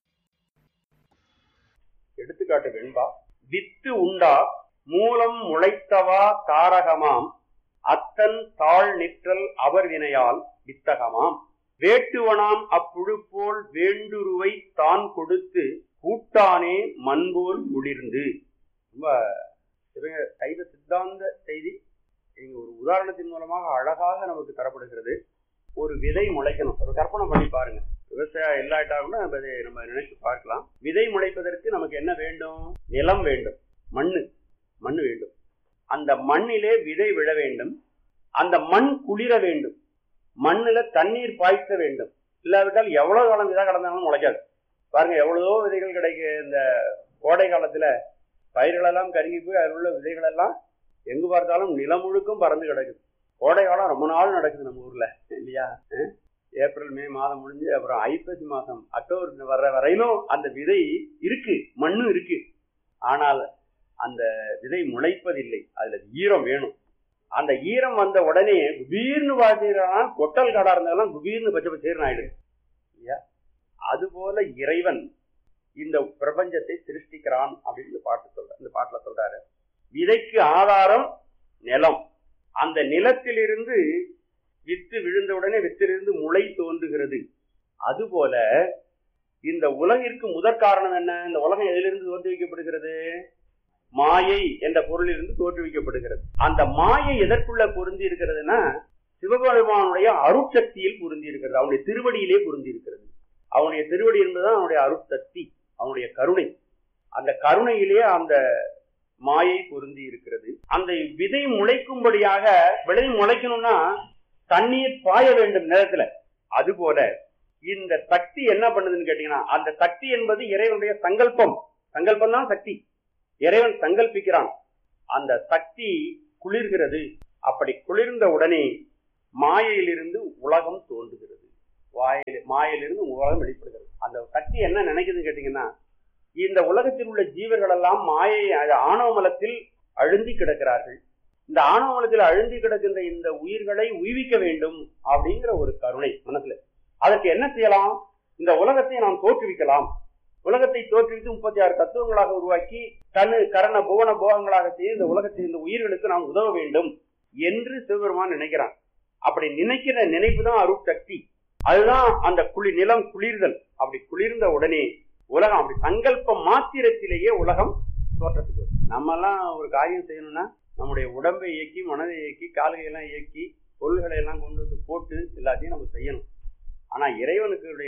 எடுத்துக்காட்டு வெண்பா வித்து உண்டா மூலம் முளைத்தவா தாரகமாம் அத்தன் தாழ் நிற்றல் அவர் வினையால் வித்தகமாம் வேட்டுவனாம் அப்புழு போல் வேண்டுருவை தான் கொடுத்து கூட்டானே மண்போல் குளிர்ந்து ரொம்ப சிவ- சைவ சித்தாந்த செய்தி இங்க ஒரு உதாரணத்தின் மூலமாக அழகாக நமக்கு தரப்படுகிறது ஒரு விதை முளைக்கணும் ஒரு கற்பனை பண்ணி பாருங்க விவசாயம் இல்லாட்டா கூட நம்ம இதை நம்ம நினைச்சு பார்க்கலாம் விதை முளைப்பதற்கு நமக்கு என்ன வேண்டும் நிலம் வேண்டும் மண்ணு மண்ணு வேண்டும் அந்த மண்ணிலே விதை விழ வேண்டும் அந்த மண் குளிர வேண்டும் மண்ணுல தண்ணீர் பாய்ச்ச வேண்டும் இல்லாவிட்டால் எவ்வளவு காலம் விதை கடந்தாலும் முளைக்காது பாருங்க எவ்வளவோ விதைகள் கிடைக்கு இந்த கோடை காலத்துல பயிர்களெல்லாம் கருகி போய் அதில் உள்ள விதைகள் எல்லாம் எங்கு பார்த்தாலும் நிலம் முழுக்கும் பறந்து கிடக்குது கோடை காலம் ரொம்ப நாள் நடக்குது நம்ம ஊர்ல இல்லையா அஹ்? ஏப்ரல் மே மாதம் முடிஞ்சு அப்புறம் ஐப்பசி மாதம் அக்டோபர் வர்ற வரையிலும் அந்த விதை இருக்கு மண்ணும் இருக்கு ஆனால் அந்த விதை முளைப்பதில்லை அதுல ஈரம் வேணும் அந்த ஈரம் வந்த உடனே குபீர்னு பார்த்தீங்கன்னா கொட்டல் காடா இருந்தாலும் குபீர்னு பச்சை பச்சேர்னு ஆயிடுது இல்லையா அதுபோல இறைவன் இந்த பிரபஞ்சத்தை சிருஷ்டிக்கிறான் அப்படின்னு இந்த பாட்டு சொல்ற இந்த பாட்டுல சொல்றாரு விதைக்கு ஆதாரம் நிலம் அந்த நிலத்திலிருந்து வித்து விழுந்தவுடனே வித்திலிருந்து முளை தோன்றுகிறது அதுபோல இந்த உலகிற்கு முதற் காரணம் என்ன இந்த உலகம் எதிலிருந்து தோற்றுவிக்கப்படுகிறது மாயை என்ற பொருளிலிருந்து தோற்றுவிக்கப்படுகிறது அந்த மாயை எதற்குள்ள பொருந்தி இருக்கிறதுனா சிவபெருமானுடைய அருட்சக்தியில் பொருந்தி இருக்கிறது அவனுடைய திருவடியிலே பொருந்தி இருக்கிறது அவனுடைய திருவடி என்பதுதான் அவனுடைய அருட்சக்தி அவனுடைய கருணை அந்த கருணையிலே அந்த மாயை பொருந்தி இருக்கிறது அந்த விதை முளைக்கும்படியாக விதை முளைக்கணும்னா தண்ணீர் பாய வேண்டும் நிலத்துல அதுபோல இந்த சக்தி என்ன பண்ணுதுன்னு கேட்டீங்கன்னா அந்த சக்தி என்பது இறைவனுடைய சங்கல்பம் சங்கல்பம் தான் சக்தி இறைவன் சங்கல்பிக்கிறான் அந்த சக்தி குளிர்கிறது அப்படி குளிர்ந்த உடனே மாயையிலிருந்து உலகம் தோன்றுகிறது வாயில் மாயையிலிருந்து உலகம் வெளிப்படுகிறது அந்த சக்தி என்ன நினைக்குதுன்னு கேட்டீங்கன்னா இந்த உலகத்தில் உள்ள ஜீவர்கள் எல்லாம் மாயை அது ஆணவ மலத்தில் அழுந்தி கிடக்கிறார்கள் இந்த ஆணவ மலத்தில் அழுந்தி கிடக்கின்ற இந்த உயிர்களை உய்விக்க வேண்டும் அப்படிங்கிற ஒரு கருணை மனசுல அதற்கு என்ன செய்யலாம் இந்த உலகத்தை நாம் தோற்றுவிக்கலாம் உலகத்தை தோற்றுவித்து முப்பத்தி ஆறு தத்துவங்களாக உருவாக்கி தனு கரண புவன போகங்களாக செய்து இந்த உலகத்தில் இந்த உயிர்களுக்கு நாம் உதவ வேண்டும் என்று சிவபெருமான் நினைக்கிறான் அப்படி நினைக்கிற நினைப்பு தான் அருட்சக்தி அதுதான் அந்த குளி நிலம் குளிர்தல் அப்படி குளிர்ந்த உடனே உலகம் அப்படி சங்கல்ப மாத்திரத்திலேயே உலகம் தோற்றத்துக்கு வரும் நம்ம எல்லாம் ஒரு காரியம் செய்யணும்னா நம்முடைய உடம்பை இயக்கி மனதை இயக்கி கால்கையெல்லாம் இயக்கி பொருள்களை எல்லாம் கொண்டு வந்து போட்டு எல்லாத்தையும் நம்ம செய்யணும் ஆனா இறைவனுக்குடைய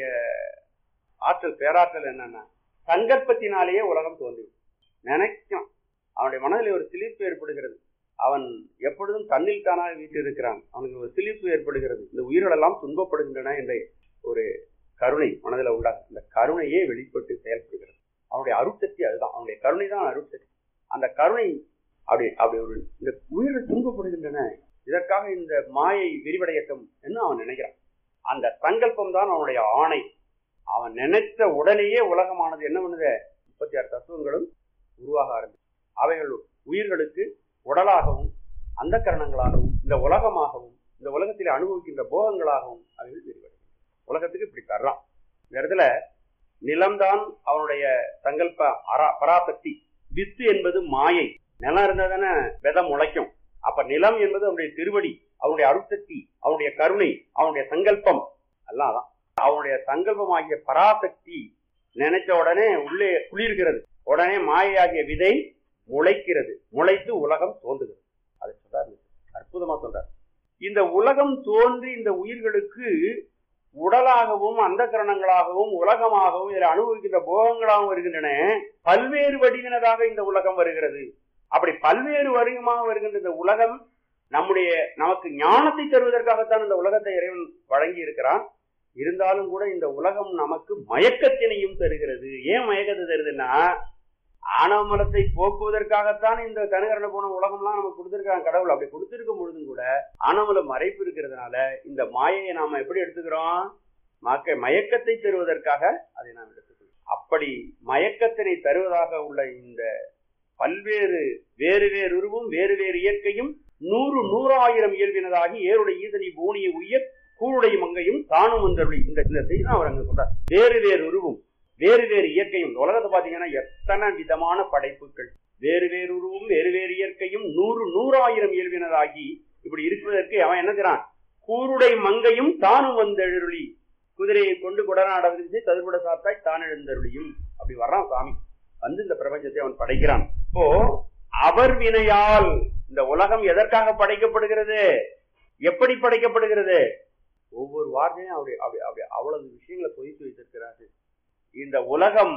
ஆற்றல் பேராற்றல் என்னன்னா சங்கற்பத்தினாலேயே உலகம் தோன்றிவிடும் நினைக்கும் அவனுடைய மனதில் ஒரு சிலிர்ப்பு ஏற்படுகிறது அவன் எப்பொழுதும் தன்னில் தானாக வீட்டு இருக்கிறான் அவனுக்கு ஒரு சிலிர்ப்பு ஏற்படுகிறது இந்த உயிர்களெல்லாம் துன்பப்படுகின்றன என்ற ஒரு கருணை மனதில் உண்டாகும் இந்த கருணையே வெளிப்பட்டு செயல்படுகிறது அவனுடைய அருட்சக்தி அதுதான் அவனுடைய கருணை தான் அருட்சக்தி அந்த கருணை அப்படி அப்படி ஒரு இந்த உயிர்கள் துன்பப்படுகின்றன இதற்காக இந்த மாயை விரிவடையட்டும் என்று அவன் நினைக்கிறான் அந்த சங்கல்பம் தான் அவனுடைய ஆணை அவன் நினைத்த உடனேயே உலகமானது என்ன பண்ணுது முப்பத்தி ஆறு தத்துவங்களும் உருவாக ஆரம்பிச்சு அவைகள் உயிர்களுக்கு உடலாகவும் அந்த கரணங்களாகவும் இந்த உலகமாகவும் இந்த உலகத்தில் அனுபவிக்கின்ற போகங்களாகவும் அவைகள் விரிவடையும் உலகத்துக்கு இப்படி தர்றான் இந்த இடத்துல நிலம்தான் அவனுடைய சங்கல்ப அரா பராசக்தி வித்து என்பது மாயை நிலம் இருந்தா தானே விதம் முளைக்கும் அப்ப நிலம் என்பது அவனுடைய திருவடி அவனுடைய அருட்சக்தி அவனுடைய கருணை அவனுடைய சங்கல்பம் எல்லாம் அதான் அவனுடைய சங்கல்பமாகிய பராசக்தி நினைச்ச உடனே உள்ளே குளிர்கிறது உடனே மாயையாகிய விதை முளைக்கிறது முளைத்து உலகம் தோன்றுகிறது அதை சொல்றாரு அற்புதமா சொல்றார் இந்த உலகம் தோன்றி இந்த உயிர்களுக்கு உடலாகவும் அந்த கரணங்களாகவும் உலகமாகவும் இதில் அனுபவிக்கின்ற போகங்களாகவும் வருகின்றன பல்வேறு வடிவினதாக இந்த உலகம் வருகிறது அப்படி பல்வேறு வடிவமாக வருகின்ற இந்த உலகம் நம்முடைய நமக்கு ஞானத்தை தருவதற்காகத்தான் இந்த உலகத்தை இறைவன் வழங்கி இருக்கிறான் இருந்தாலும் கூட இந்த உலகம் நமக்கு மயக்கத்தினையும் தருகிறது ஏன் மயக்கத்தை தருதுன்னா ஆணவ மலத்தை போக்குவதற்காகத்தான் இந்த கனுகரண போன உலகம்லாம் நமக்கு கொடுத்திருக்காங்க கடவுள் அப்படி கொடுத்திருக்கும் பொழுதும் கூட ஆணவல மறைப்பு இருக்கிறதுனால இந்த மாயையை நாம எப்படி எடுத்துக்கிறோம் மக்க மயக்கத்தை தருவதற்காக அதை நாம் எடுத்துக்கிறோம் அப்படி மயக்கத்தினை தருவதாக உள்ள இந்த பல்வேறு வேறு வேறு உருவும் வேறு வேறு இயற்கையும் நூறு நூறாயிரம் இயல்பினதாகி ஏருடைய ஈதனை பூனியை உய்ய கூழுடைய மங்கையும் தானும் வந்தருளி இந்த இந்த செய்தி தான் அவர் அங்க சொல்றார் வேறு வேறு உருவும் வேறு வேறு இயற்கையும் இந்த உலகத்தை பாத்தீங்கன்னா எத்தனை விதமான படைப்புகள் வேறு வேறு உருவும் வேறு வேறு இயற்கையும் நூறு நூறாயிரம் இயல்பினராகி இப்படி இருப்பதற்கு அவன் என்ன செய்றான் கூருடை மங்கையும் தானும் வந்தெழுருளி குதிரையை கொண்டு குடநாட விரித்து ததுபட சாத்தாய் தான் எழுந்தருளியும் அப்படி வர்றான் சாமி வந்து இந்த பிரபஞ்சத்தை அவன் படைக்கிறான் இப்போ அவர் வினையால் இந்த உலகம் எதற்காக படைக்கப்படுகிறது எப்படி படைக்கப்படுகிறது ஒவ்வொரு வார்த்தையும் அப்படி அப்படி அப்படி அவ்வளவு விஷயங்களை பொய்த்து வைத்திருக்கிறார்கள் இந்த உலகம்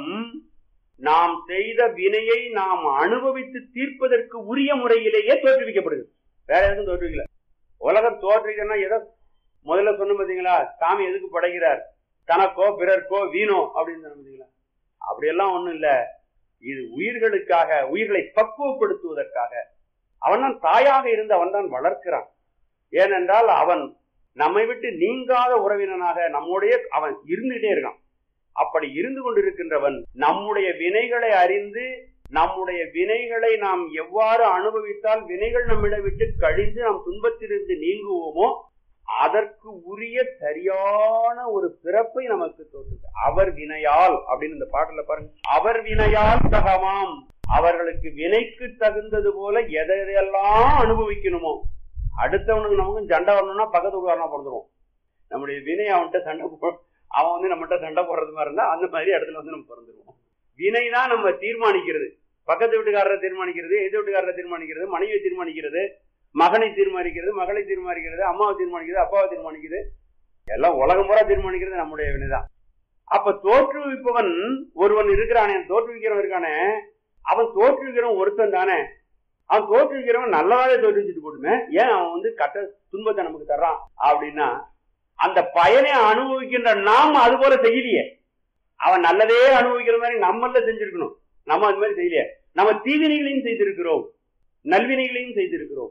நாம் செய்த வினையை நாம் அனுபவித்து தீர்ப்பதற்கு உரிய முறையிலேயே தோற்றுவிக்கப்படுது வேற எதுவும் தோற்றுவிக்கல உலகம் தோற்றுவிக்கணும்னா எதோ முதல்ல சொன்ன பாத்தீங்களா சாமி எதுக்கு படைக்கிறார் தனக்கோ பிறர்க்கோ வீணோ அப்படின்னு சொன்ன பாத்தீங்களா அப்படியெல்லாம் ஒண்ணும் இல்ல இது உயிர்களுக்காக உயிர்களை பக்குவப்படுத்துவதற்காக அவன் தான் தாயாக இருந்து அவன் தான் வளர்க்கிறான் ஏனென்றால் அவன் நம்மை விட்டு நீங்காத உறவினனாக நம்முடைய அவன் இருந்துகிட்டே இருக்கான் அப்படி இருந்து கொண்டிருக்கின்றவன் நம்முடைய வினைகளை அறிந்து நம்முடைய வினைகளை நாம் எவ்வாறு அனுபவித்தால் வினைகள் நம்மிடம் விட்டு கழிந்து நாம் துன்பத்திலிருந்து நீங்குவோமோ அதற்கு உரிய சரியான ஒரு பிறப்பை நமக்கு தோற்றுது அவர் வினையால் அப்படின்னு இந்த பாட்டுல பாருங்க அவர் வினையால் தகமாம் அவர்களுக்கு வினைக்கு தகுந்தது போல எதையெல்லாம் அனுபவிக்கணுமோ அடுத்தவனுக்கு நமக்கும் சண்டை வரணும்னா பக்கத்து உதாரணா பிறந்துருவோம் நம்முடைய வினை அவன்கிட்ட சண்டை போ அவன் வந்து நம்மகிட்ட சண்டை போடுறது மாதிரி இருந்தா அந்த மாதிரி இடத்துல வந்து நம்ம பிறந்துருவோம் வினை தான் நம்ம தீர்மானிக்கிறது பக்கத்து வீட்டுக்காரரை தீர்மானிக்கிறது எதிர் வீட்டுக்காரரை தீர்மானிக்கிறது மனைவியை தீர்மானிக்கிறது மகனை தீர்மானிக்கிறது மகளை தீர்மானிக்கிறது அம்மாவை தீர்மானிக்கிறது அப்பாவை தீர்மானிக்கிறது எல்லாம் உலகம் பூரா தீர்மானிக்கிறது நம்முடைய வினைதான் அப்ப தோற்றுவிப்பவன் ஒருவன் இருக்கிறானே தோற்றுவிக்கிறவன் இருக்கானே அவன் தோற்றுவிக்கிறவன் ஒருத்தன் தானே அவன் தோற்றுவிக்கிறவன் நல்லதாவே தோற்றுவிச்சுட்டு போட்டுமே ஏன் அவன் வந்து கட்ட துன்பத்தை நமக்கு தர்றான் அப்படின்னா அந்த பயனை அனுபவிக்கின்ற நாம் அது போல செய்யலையே அவன் நல்லதே அனுபவிக்கிற மாதிரி நம்மள செஞ்சிருக்கணும் நம்ம அது மாதிரி செய்யலையே நம்ம தீவினைகளையும் செய்திருக்கிறோம் நல்வினைகளையும் செய்திருக்கிறோம்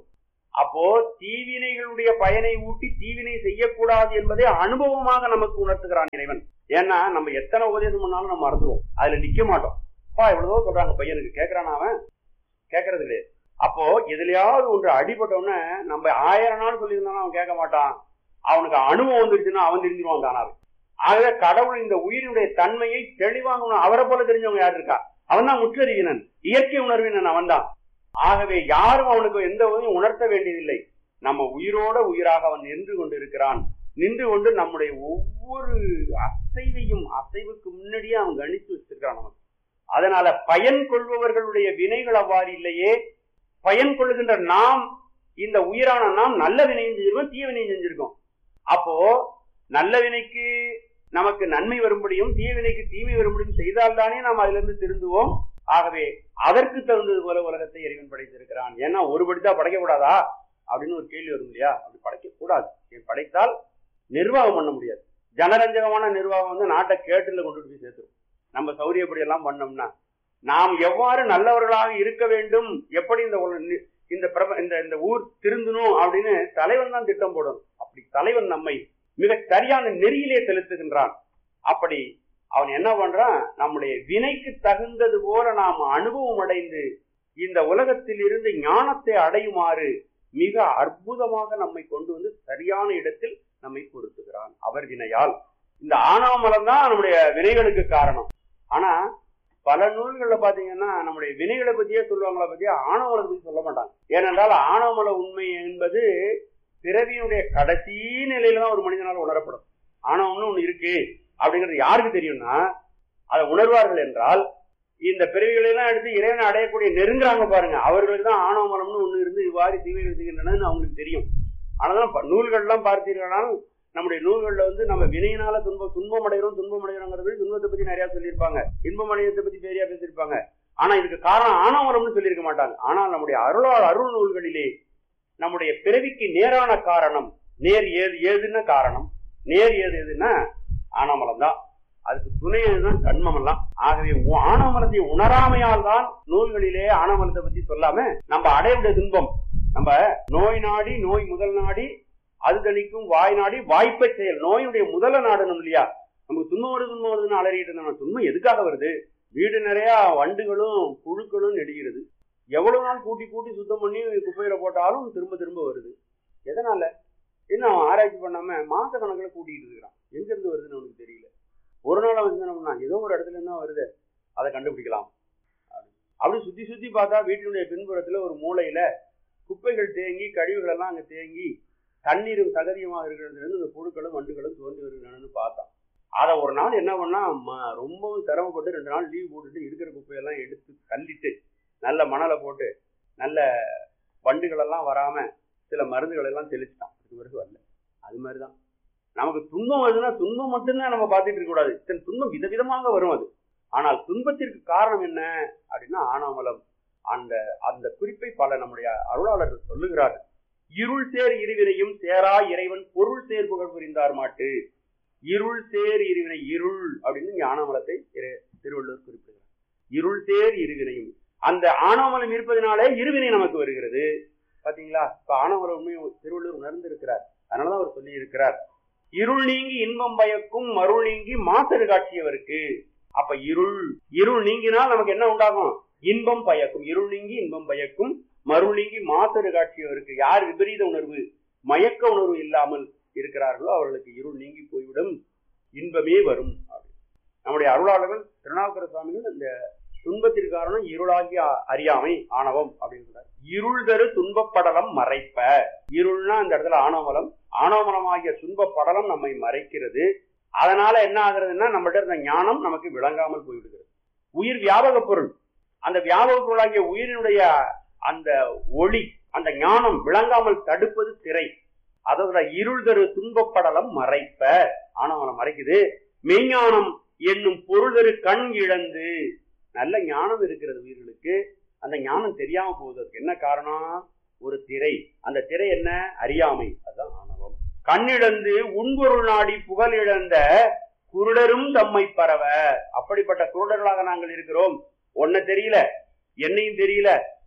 அப்போ தீவினைகளுடைய பயனை ஊட்டி தீவினை செய்யக்கூடாது என்பதை அனுபவமாக நமக்கு உணர்த்துகிறான் இறைவன் ஏன்னா நம்ம எத்தனை உபதேசம் பண்ணாலும் நம்ம மறந்துடுவோம் அதுல நிக்க மாட்டோம் அப்பா இவ்வளவோ சொல்றாங்க பையனுக்கு கேட்கறானா அவன் கேட்கறது கிடையாது அப்போ எதுலயாவது ஒன்று அடிபட்டோன்னே நம்ம ஆயிரம் நாள் சொல்லியிருந்தாலும் அவன் கேட்க மாட்டான் அவனுக்கு அனுபவம் வந்துருச்சுன்னா அவன் தெரிஞ்சிருவான் தானாவே ஆகவே கடவுள் இந்த உயிரினுடைய தன்மையை தெளிவாங்க அவரை போல தெரிஞ்சவங்க யார் இருக்கா அவன் தான் முற்றறிவினன் இயற்கை உணர்வினன் அவன் தான் ஆகவே யாரும் அவனுக்கு எந்த உதவியும் உணர்த்த வேண்டியதில்லை நம்ம உயிரோட உயிராக அவன் நின்று கொண்டிருக்கிறான் நின்று கொண்டு நம்முடைய ஒவ்வொரு அசைவையும் அசைவுக்கு முன்னாடியே அவன் கணித்து வச்சிருக்கிறான் நமக்கு அதனால பயன் கொள்பவர்களுடைய வினைகள் அவ்வாறு இல்லையே பயன் கொள்ளுகின்ற நாம் இந்த உயிரான நாம் நல்ல வினையும் செஞ்சிருக்கோம் தீய வினையும் செஞ்சிருக்கோம் அப்போ நல்ல வினைக்கு நமக்கு நன்மை வரும்படியும் தீய வினைக்கு தீமை வரும்படியும் செய்தால்தானே நாம் அதுல இருந்து திருந்துவோம் ஆகவே அதற்கு தகுந்தது போல உலகத்தை இறைவன் படைத்திருக்கிறான் ஏன்னா ஒரு படித்தா படைக்கக்கூடாதா அப்படின்னு ஒரு கேள்வி வரும் இல்லையா அப்படி படைக்கக்கூடாது ஏன் படைத்தால் நிர்வாகம் பண்ண முடியாது ஜனரஞ்சகமான நிர்வாகம் வந்து நாட்டை கேட்டுல கொண்டு போய் சேர்த்துரும் நம்ம சௌரியப்படி எல்லாம் பண்ணோம்னா நாம் எவ்வாறு நல்லவர்களாக இருக்க வேண்டும் எப்படி இந்த உல- நி- இந்த பிரப இந்த இந்த ஊர் திருந்தணும் அப்படின்னு தலைவன் தான் திட்டம் போடணும் அப்படி தலைவன் நம்மை மிக சரியான நெறியிலே செலுத்துகின்றான் அப்படி அவன் என்ன பண்றான் நம்முடைய வினைக்கு தகுந்தது போல நாம் அனுபவம் அடைந்து இந்த உலகத்தில் இருந்து ஞானத்தை அடையுமாறு மிக அற்புதமாக நம்மை கொண்டு வந்து சரியான இடத்தில் நம்மை பொருத்துகிறான் அவர் வினையால் இந்த ஆணவமலம் தான் நம்முடைய வினைகளுக்கு காரணம் ஆனா பல நூல்கள்ல பாத்தீங்கன்னா நம்முடைய வினைகளை பத்தியே சொல்லுவாங்களா பத்தியே ஆணவமலத்தை பத்தி சொல்ல மாட்டாங்க ஏனென்றால் ஆணவமல உண்மை என்பது பிறவியினுடைய கடைசி நிலையில தான் ஒரு மனிதனால் உணரப்படும் ஆணவம்னு ஒண்ணு இருக்கு அப்படிங்கிறது யாருக்கு தெரியும்னா அதை உணர்வார்கள் என்றால் இந்த பிறவிகளெல்லாம் எடுத்து இறைவனை அடையக்கூடிய நெருங்குறாங்க பாருங்க அவர்களுக்கு தான் ஆணவ மனம்னு ஒண்ணு இருந்து இவ்வாறு தீமைகள் செய்கின்றன அவங்களுக்கு தெரியும் ஆனாலும் ப- நூல்கள்லாம் பார்த்தீர்களானால் நம்முடைய நூல்கள்ல வந்து நம்ம வினையினால துன்பம் துன்பம் அடைகிறோம் துன்பம் அடைகிறோங்கிறது துன்பத்தை பத்தி நிறைய சொல்லியிருப்பாங்க இன்பம் அடையத்தை பத்தி பெரியா பேசியிருப்பாங்க ஆனா இதுக்கு காரணம் ஆணவரம்னு சொல்லியிருக்க மாட்டாங்க ஆனால் நம்முடைய அருளால் அருள் நூல்களிலே நம்முடைய பிறவிக்கு நேரான காரணம் நேர் ஏது ஏதுன்னா காரணம் நேர் ஏது எதுன்னா ஆணவமலம் தான் அதுக்கு துணை தான் கண்மம் எல்லாம் ஆகவே உ- ஆணவமலத்தை உணராமையால் தான் நூல்களிலே ஆணவமலத்தை பத்தி சொல்லாம நம்ம அடையுடைய துன்பம் நம்ம நோய் நாடி நோய் முதல் நாடி அது தணிக்கும் வாய் நாடி வாய்ப்பை செயல் நோயுடைய முதல நாடணும் இல்லையா நமக்கு துன்பம் வருது துன்பம் வருதுன்னு அலறிட்டு இருந்தோம் துன்பம் எதுக்காக வருது வீடு நிறைய வண்டுகளும் புழுக்களும் நெடுகிறது எவ்வளவு நாள் கூட்டி கூட்டி சுத்தம் பண்ணி குப்பையில போட்டாலும் திரும்ப திரும்ப வருது எதனால இன்னும் அவன் ஆராய்ச்சி பண்ணாம மாச கணக்குல கூட்டிட்டு இருக்கிறான் எங்க இருந்து வருதுன்னு அவனுக்கு தெரியல ஒரு நாள் அவன் சிந்தனை ஏதோ ஒரு இடத்துல இருந்தா வருது அதை கண்டுபிடிக்கலாம் அப்படி. அப்படி சுத்தி சுத்தி பார்த்தா வீட்டினுடைய பின்புறத்துல ஒரு மூலையில குப்பைகள் தேங்கி கழிவுகள் எல்லாம் அங்க தேங்கி தண்ணீரும் சகதியமாக இருக்கிறதுல இருந்து இந்த புழுக்களும் வண்டுகளும் தோன்றி வருகிறான்னு பார்த்தான் அதை ஒரு நாள் என்ன பண்ணா ம- ரொம்பவும் சிரமப்பட்டு ரெண்டு நாள் லீவ் போட்டுட்டு இருக்கிற குப்பையெல்லாம் எடுத்து தள்ளிட்டு நல்ல மணலை போட்டு நல்ல வண்டுகள் எல்லாம் வராம சில மருந்துகள் எல்லாம் தெளிச்சிட்டான் இது வரைக்கும் வரல அது மாதிரிதான் நமக்கு துன்பம் வருதுன்னா துன்பம் மட்டும்தான் நம்ம பார்த்துட்டு இருக்க கூடாது இத்தனை துன்பம் விதவிதமாக வரும் அது ஆனால் துன்பத்திற்கு காரணம் என்ன அப்படின்னா ஆணவமலம் அந்த அந்த குறிப்பை பல நம்முடைய அருளாளர்கள் சொல்லுகிறார்கள் இருள் சேர் இருவினையும் சேரா இறைவன் பொருள் சேர் புகழ் புரிந்தார் மாட்டு இருள் சேர் இருவினை இருள் அப்படின்னு இங்க ஆணவமலத்தை இறை- திருவள்ளுவர் குறிப்பிடுகிறார் இருள் சேர் இருவினையும் அந்த ஆணவமலம் இருப்பதனாலே இருவினை நமக்கு வருகிறது பாத்தீங்களா இப்ப ஆணவமல உண்மையை திருவள்ளுவர் உணர்ந்திருக்கிறார் அதனாலதான் அவர் சொல்லி இருக்கிறார் இருள் நீங்கி இன்பம் பயக்கும் மருள் நீங்கி மாசறு காட்சியவருக்கு அப்ப இருள் இருள் நீங்கினால் நமக்கு என்ன உண்டாகும் இன்பம் பயக்கும் இருள் நீங்கி இன்பம் பயக்கும் மருள் நீங்கி மாசறு காட்சியவருக்கு யார் விபரீத உணர்வு மயக்க உணர்வு இல்லாமல் இருக்கிறார்களோ அவர்களுக்கு இருள் நீங்கி போய்விடும் இன்பமே வரும் அப்படி. நம்முடைய அருளாளர்கள் திருநாவுக்கர சுவாமிகள் இந்த துன்பத்திற்கு காரணம் இருளாகிய அறியாமை ஆணவம் அப்படின்னு சொல்றார் இருள் தரு துன்பப்படலம் மறைப்ப இருள்னா இந்த இடத்துல ஆணவமலம் ஆணவமலமாகிய துன்பப்படலம் நம்மை மறைக்கிறது அதனால என்ன ஆகுறதுன்னா நம்மகிட்ட இருந்த ஞானம் நமக்கு விளங்காமல் போய்விடுகிறது உயிர் வியாபக பொருள் அந்த வியாபக பொருளாகிய உயிரினுடைய அந்த ஒளி அந்த ஞானம் விளங்காமல் தடுப்பது திரை அதோட இருள் தரு துன்பப்படலம் மறைப்ப ஆணவமலம் மறைக்குது மெய்ஞானம் என்னும் பொருள் தரு கண் இழந்து நல்ல ஞானம் இருக்கிறது உயிர்களுக்கு அந்த ஞானம் தெரியாம போகுது அதுக்கு என்ன காரணம் ஒரு திரை அந்த திரை என்ன அறியாமை அதுதான் ஆணவம் கண்ணிழந்து உண்பொருள் நாடி புகழ் இழந்த குருடரும் தம்மை பரவ அப்படிப்பட்ட குருடர்களாக நாங்கள் இருக்கிறோம் ஒன்ன தெரியல என்னையும் தெரியல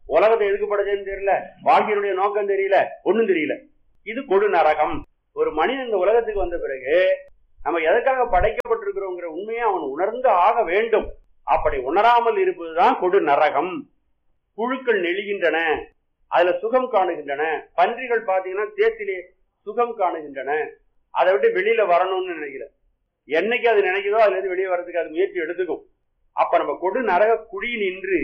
உலகத்தை எதுக்கு படைச்சதுன்னு தெரியல வாழ்க்கையினுடைய நோக்கம் தெரியல ஒண்ணும் தெரியல இது கொடு நரகம் ஒரு மனிதன் இந்த உலகத்துக்கு வந்த பிறகு நம்ம எதற்காக படைக்கப்பட்டிருக்கிறோங்கிற உண்மையை அவன் உணர்ந்து ஆக வேண்டும் அப்படி உணராமல் இருப்பதுதான் கொடு நரகம் புழுக்கள் நெளிகின்றன அதுல சுகம் காணுகின்றன பன்றிகள் பாத்தீங்கன்னா சேத்திலே சுகம் காணுகின்றன அதை விட்டு வெளியில வரணும்னு நினைக்கல என்னைக்கு அது நினைக்குதோ அதுல இருந்து வெளியே வர்றதுக்கு அது முயற்சி எடுத்துக்கும் அப்ப நம்ம கொடு நரக குழி நின்று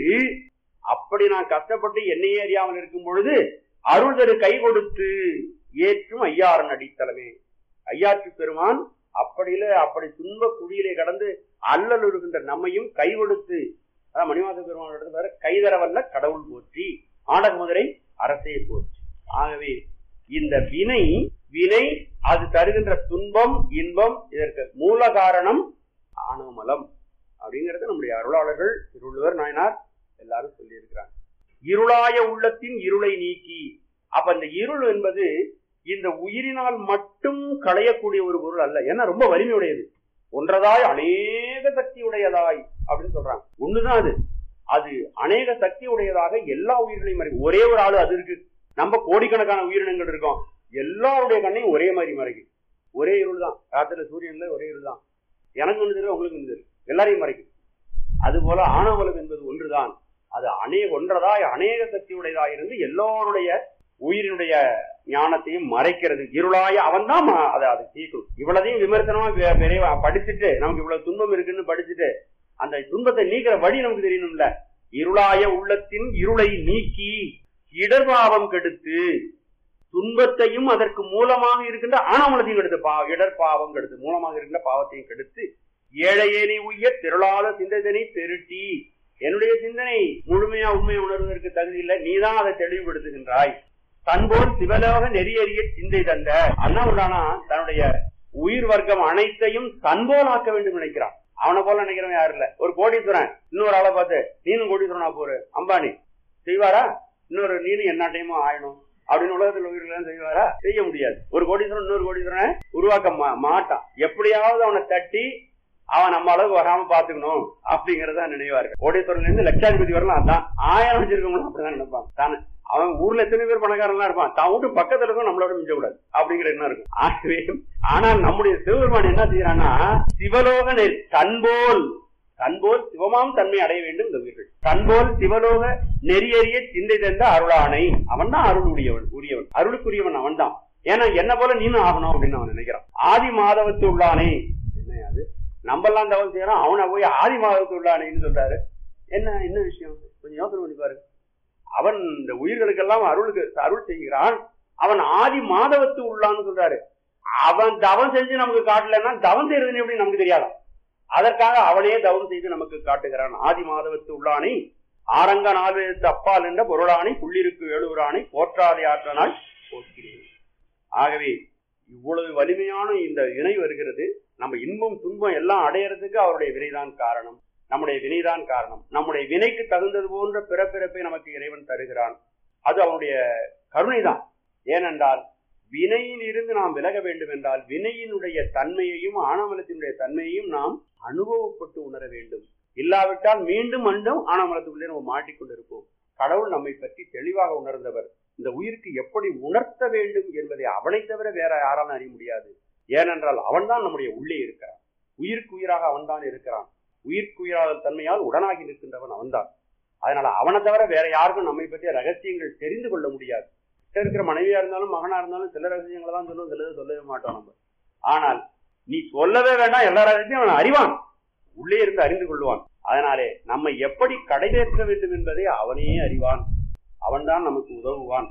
அப்படி நான் கஷ்டப்பட்டு என்னையே அறியாமல் இருக்கும் பொழுது அருள் தரு கை கொடுத்து ஏற்றும் ஐயாரன் அடித்தளமே ஐயாற்று பெருமான் அப்படியில அப்படி துன்ப குழியிலே கடந்து அல்லல் இருக்கின்ற நம்மையும் கை கொடுத்து அதான் மணிவாச பெருமான் எடுத்து கைதரவல்ல கடவுள் போற்றி ஆடக மதுரை அரசே போற்றி ஆகவே இந்த வினை வினை அது தருகின்ற துன்பம் இன்பம் இதற்கு மூல காரணம் ஆணவமலம் அப்படிங்கறது நம்முடைய அருளாளர்கள் திருவள்ளுவர் நாயனார் எல்லாரும் சொல்லியிருக்கிறாங்க இருளாய உள்ளத்தின் இருளை நீக்கி அப்ப இந்த இருள் என்பது இந்த உயிரினால் மட்டும் களையக்கூடிய ஒரு பொருள் அல்ல ஏன்னா ரொம்ப வலிமையுடையது ஒன்றதாய் அநேக சக்தி உடையதாய் அப்படின்னு சொல்றாங்க ஒண்ணுதான் அது அது அநேக சக்தி உடையதாக எல்லா உயிர்களையும் மறைக்கும் ஒரே ஒரு ஆளு அது இருக்கு நம்ம கோடிக்கணக்கான உயிரினங்கள் இருக்கோம் எல்லாருடைய கண்ணையும் ஒரே மாதிரி மறைக்கும் ஒரே இருள் தான் ராத்திரில சூரியன்ல ஒரே இருள் தான் எனக்கு ஒன்று தெரியும் உங்களுக்கு ஒன்று தெரியும் எல்லாரையும் மறைக்கும் அதுபோல ஆணவலம் என்பது ஒன்றுதான் அது அநேக ஒன்றதாய் அநேக சக்தி உடையதாய் இருந்து எல்லோருடைய உயிரினுடைய ஞானத்தையும் மறைக்கிறது இருளாய அவன் தான் அதை அதை தீர்க்கணும் இவ்வளதையும் விமர்சனமா வி- விரைவா படிச்சுட்டு நமக்கு இவ்வளவு துன்பம் இருக்குன்னு படிச்சுட்டு அந்த துன்பத்தை நீக்கிற வழி நமக்கு தெரியணும்ல இருளாய உள்ளத்தின் இருளை நீக்கி இடர்பாவம் கெடுத்து துன்பத்தையும் அதற்கு மூலமாக இருக்கின்ற ஆணவலத்தையும் கெடுத்து பா இடர்பாவம் கெடுத்து மூலமாக இருக்கின்ற பாவத்தையும் கெடுத்து ஏழையேனி உய்ய திரளாத சிந்தனை பெருட்டி என்னுடைய சிந்தனை முழுமையா உண்மையை உணர்வதற்கு தகுதி இல்லை நீதான் அதை தெளிவுபடுத்துகின்றாய் தன்போல் சிவலோக நெறியறிய சிந்தை தந்த அண்ணா உண்டானா தன்னுடைய உயிர் வர்க்கம் அனைத்தையும் தன்போல் ஆக்க வேண்டும் நினைக்கிறான் அவனை போல நினைக்கிறவன் யாரும் இல்ல ஒரு கோடீஸ்வரன் இன்னொரு ஆளை பார்த்து நீனும் கோடீஸ்வரனா போரு அம்பானி செய்வாரா இன்னொரு நீனும் என்னாட்டையுமோ ஆயணும் அப்படின்னு உலகத்தில் உயிர்கள் செய்வாரா செய்ய முடியாது ஒரு கோடீஸ்வரன் இன்னொரு கோடீஸ்வரனை உருவாக்க மா- மாட்டான் எப்படியாவது அவனை தட்டி அவன் நம்ம அளவுக்கு வராம பாத்துக்கணும் அப்படிங்கறத நினைவார்கள் கோடீஸ்வரன்ல இருந்து லட்சாதிபதி வரலாம் அதான் ஆயிரம் வச்சிருக்கவங்களும் அப்படிதான் நினைப்பான் தானே அவன் ஊர்ல எத்தனை பேர் பணக்காரன்லாம் இருப்பான் தான் வீட்டு பக்கத்துல இருக்கும் நம்மளோட மிஞ்ச கூடாது அப்படிங்கிற எண்ணம் இருக்கும் ஆகவே ஆனால் நம்முடைய சிவபெருமான் என்ன செய்யறான்னா சிவலோக நெறி தன்போல் தன்போல் சிவமாம் தன்மை அடைய வேண்டும் இந்த உயிர்கள் தன்போல் சிவலோக நெறியறிய சிந்தை தந்த அருளானை அவன் தான் அருள் உடையவன் உரியவன் அருளுக்குரியவன் அவன் தான் ஏன்னா என்ன போல நீனும் ஆகணும் அப்படின்னு அவன் நினைக்கிறான் ஆதி மாதவத்து உள்ளானே என்ன அது நம்ம எல்லாம் தவறு செய்யறோம் அவனை போய் ஆதி மாதவத்து உள்ளானேன்னு சொல்றாரு என்ன என்ன விஷயம் கொஞ்சம் யோசனை பண்ணி பாரு அவன் இந்த உயிர்களுக்கெல்லாம் அருளுக்கு அருள் செய்கிறான் அவன் ஆதி மாதவத்து உள்ளான்னு சொல்றாரு அவன் தவம் செஞ்சு நமக்கு காட்டலன்னா தவம் செய்யறதுன்னு எப்படி நமக்கு தெரியாதான் அதற்காக அவனே தவம் செய்து நமக்கு காட்டுகிறான் ஆதி மாதவத்து உள்ளானை ஆரங்க நால்வேதத்து அப்பால் என்ற பொருளானை புள்ளிருக்கு வேலூரானை போற்றாதை ஆற்றனால் போற்கிறேன் ஆகவே இவ்வளவு வலிமையான இந்த வினை வருகிறது நம்ம இன்பம் துன்பம் எல்லாம் அடையறதுக்கு அவருடைய வினைதான் காரணம் நம்முடைய வினைதான் காரணம் நம்முடைய வினைக்கு தகுந்தது போன்ற பிறப்பிறப்பை நமக்கு இறைவன் தருகிறான் அது அவனுடைய கருணைதான் ஏனென்றால் வினையில் இருந்து நாம் விலக வேண்டும் என்றால் வினையினுடைய தன்மையையும் ஆணவலத்தினுடைய தன்மையையும் நாம் அனுபவப்பட்டு உணர வேண்டும் இல்லாவிட்டால் மீண்டும் மீண்டும் ஆணவலத்துக்குள்ளே நம்ம மாட்டிக்கொண்டிருப்போம் கடவுள் நம்மை பற்றி தெளிவாக உணர்ந்தவர் இந்த உயிருக்கு எப்படி உணர்த்த வேண்டும் என்பதை அவனை தவிர வேற யாராலும் அறிய முடியாது ஏனென்றால் அவன்தான் நம்முடைய உள்ளே இருக்கிறான் உயிருக்கு உயிராக அவன்தான் இருக்கிறான் உயிருக்கு உயிராத தன்மையால் உடனாகி நிற்கின்றவன் அவன்தான் அதனால அவனை தவிர வேற யாருக்கும் நம்மை பற்றிய ரகசியங்கள் தெரிந்து கொள்ள முடியாது கிட்ட இருக்கிற மனைவியா இருந்தாலும் மகனா இருந்தாலும் சில ரகசியங்களை தான் சொல்லுவோம் சிலதை சொல்லவே மாட்டோம் நம்ம ஆனால் நீ சொல்லவே வேண்டாம் எல்லா ரகசியம் அவன் அறிவான் உள்ளே இருந்து அறிந்து கொள்வான் அதனாலே நம்மை எப்படி கடைதேற்ற வேண்டும் என்பதை அவனே அறிவான் அவன்தான் நமக்கு உதவுவான்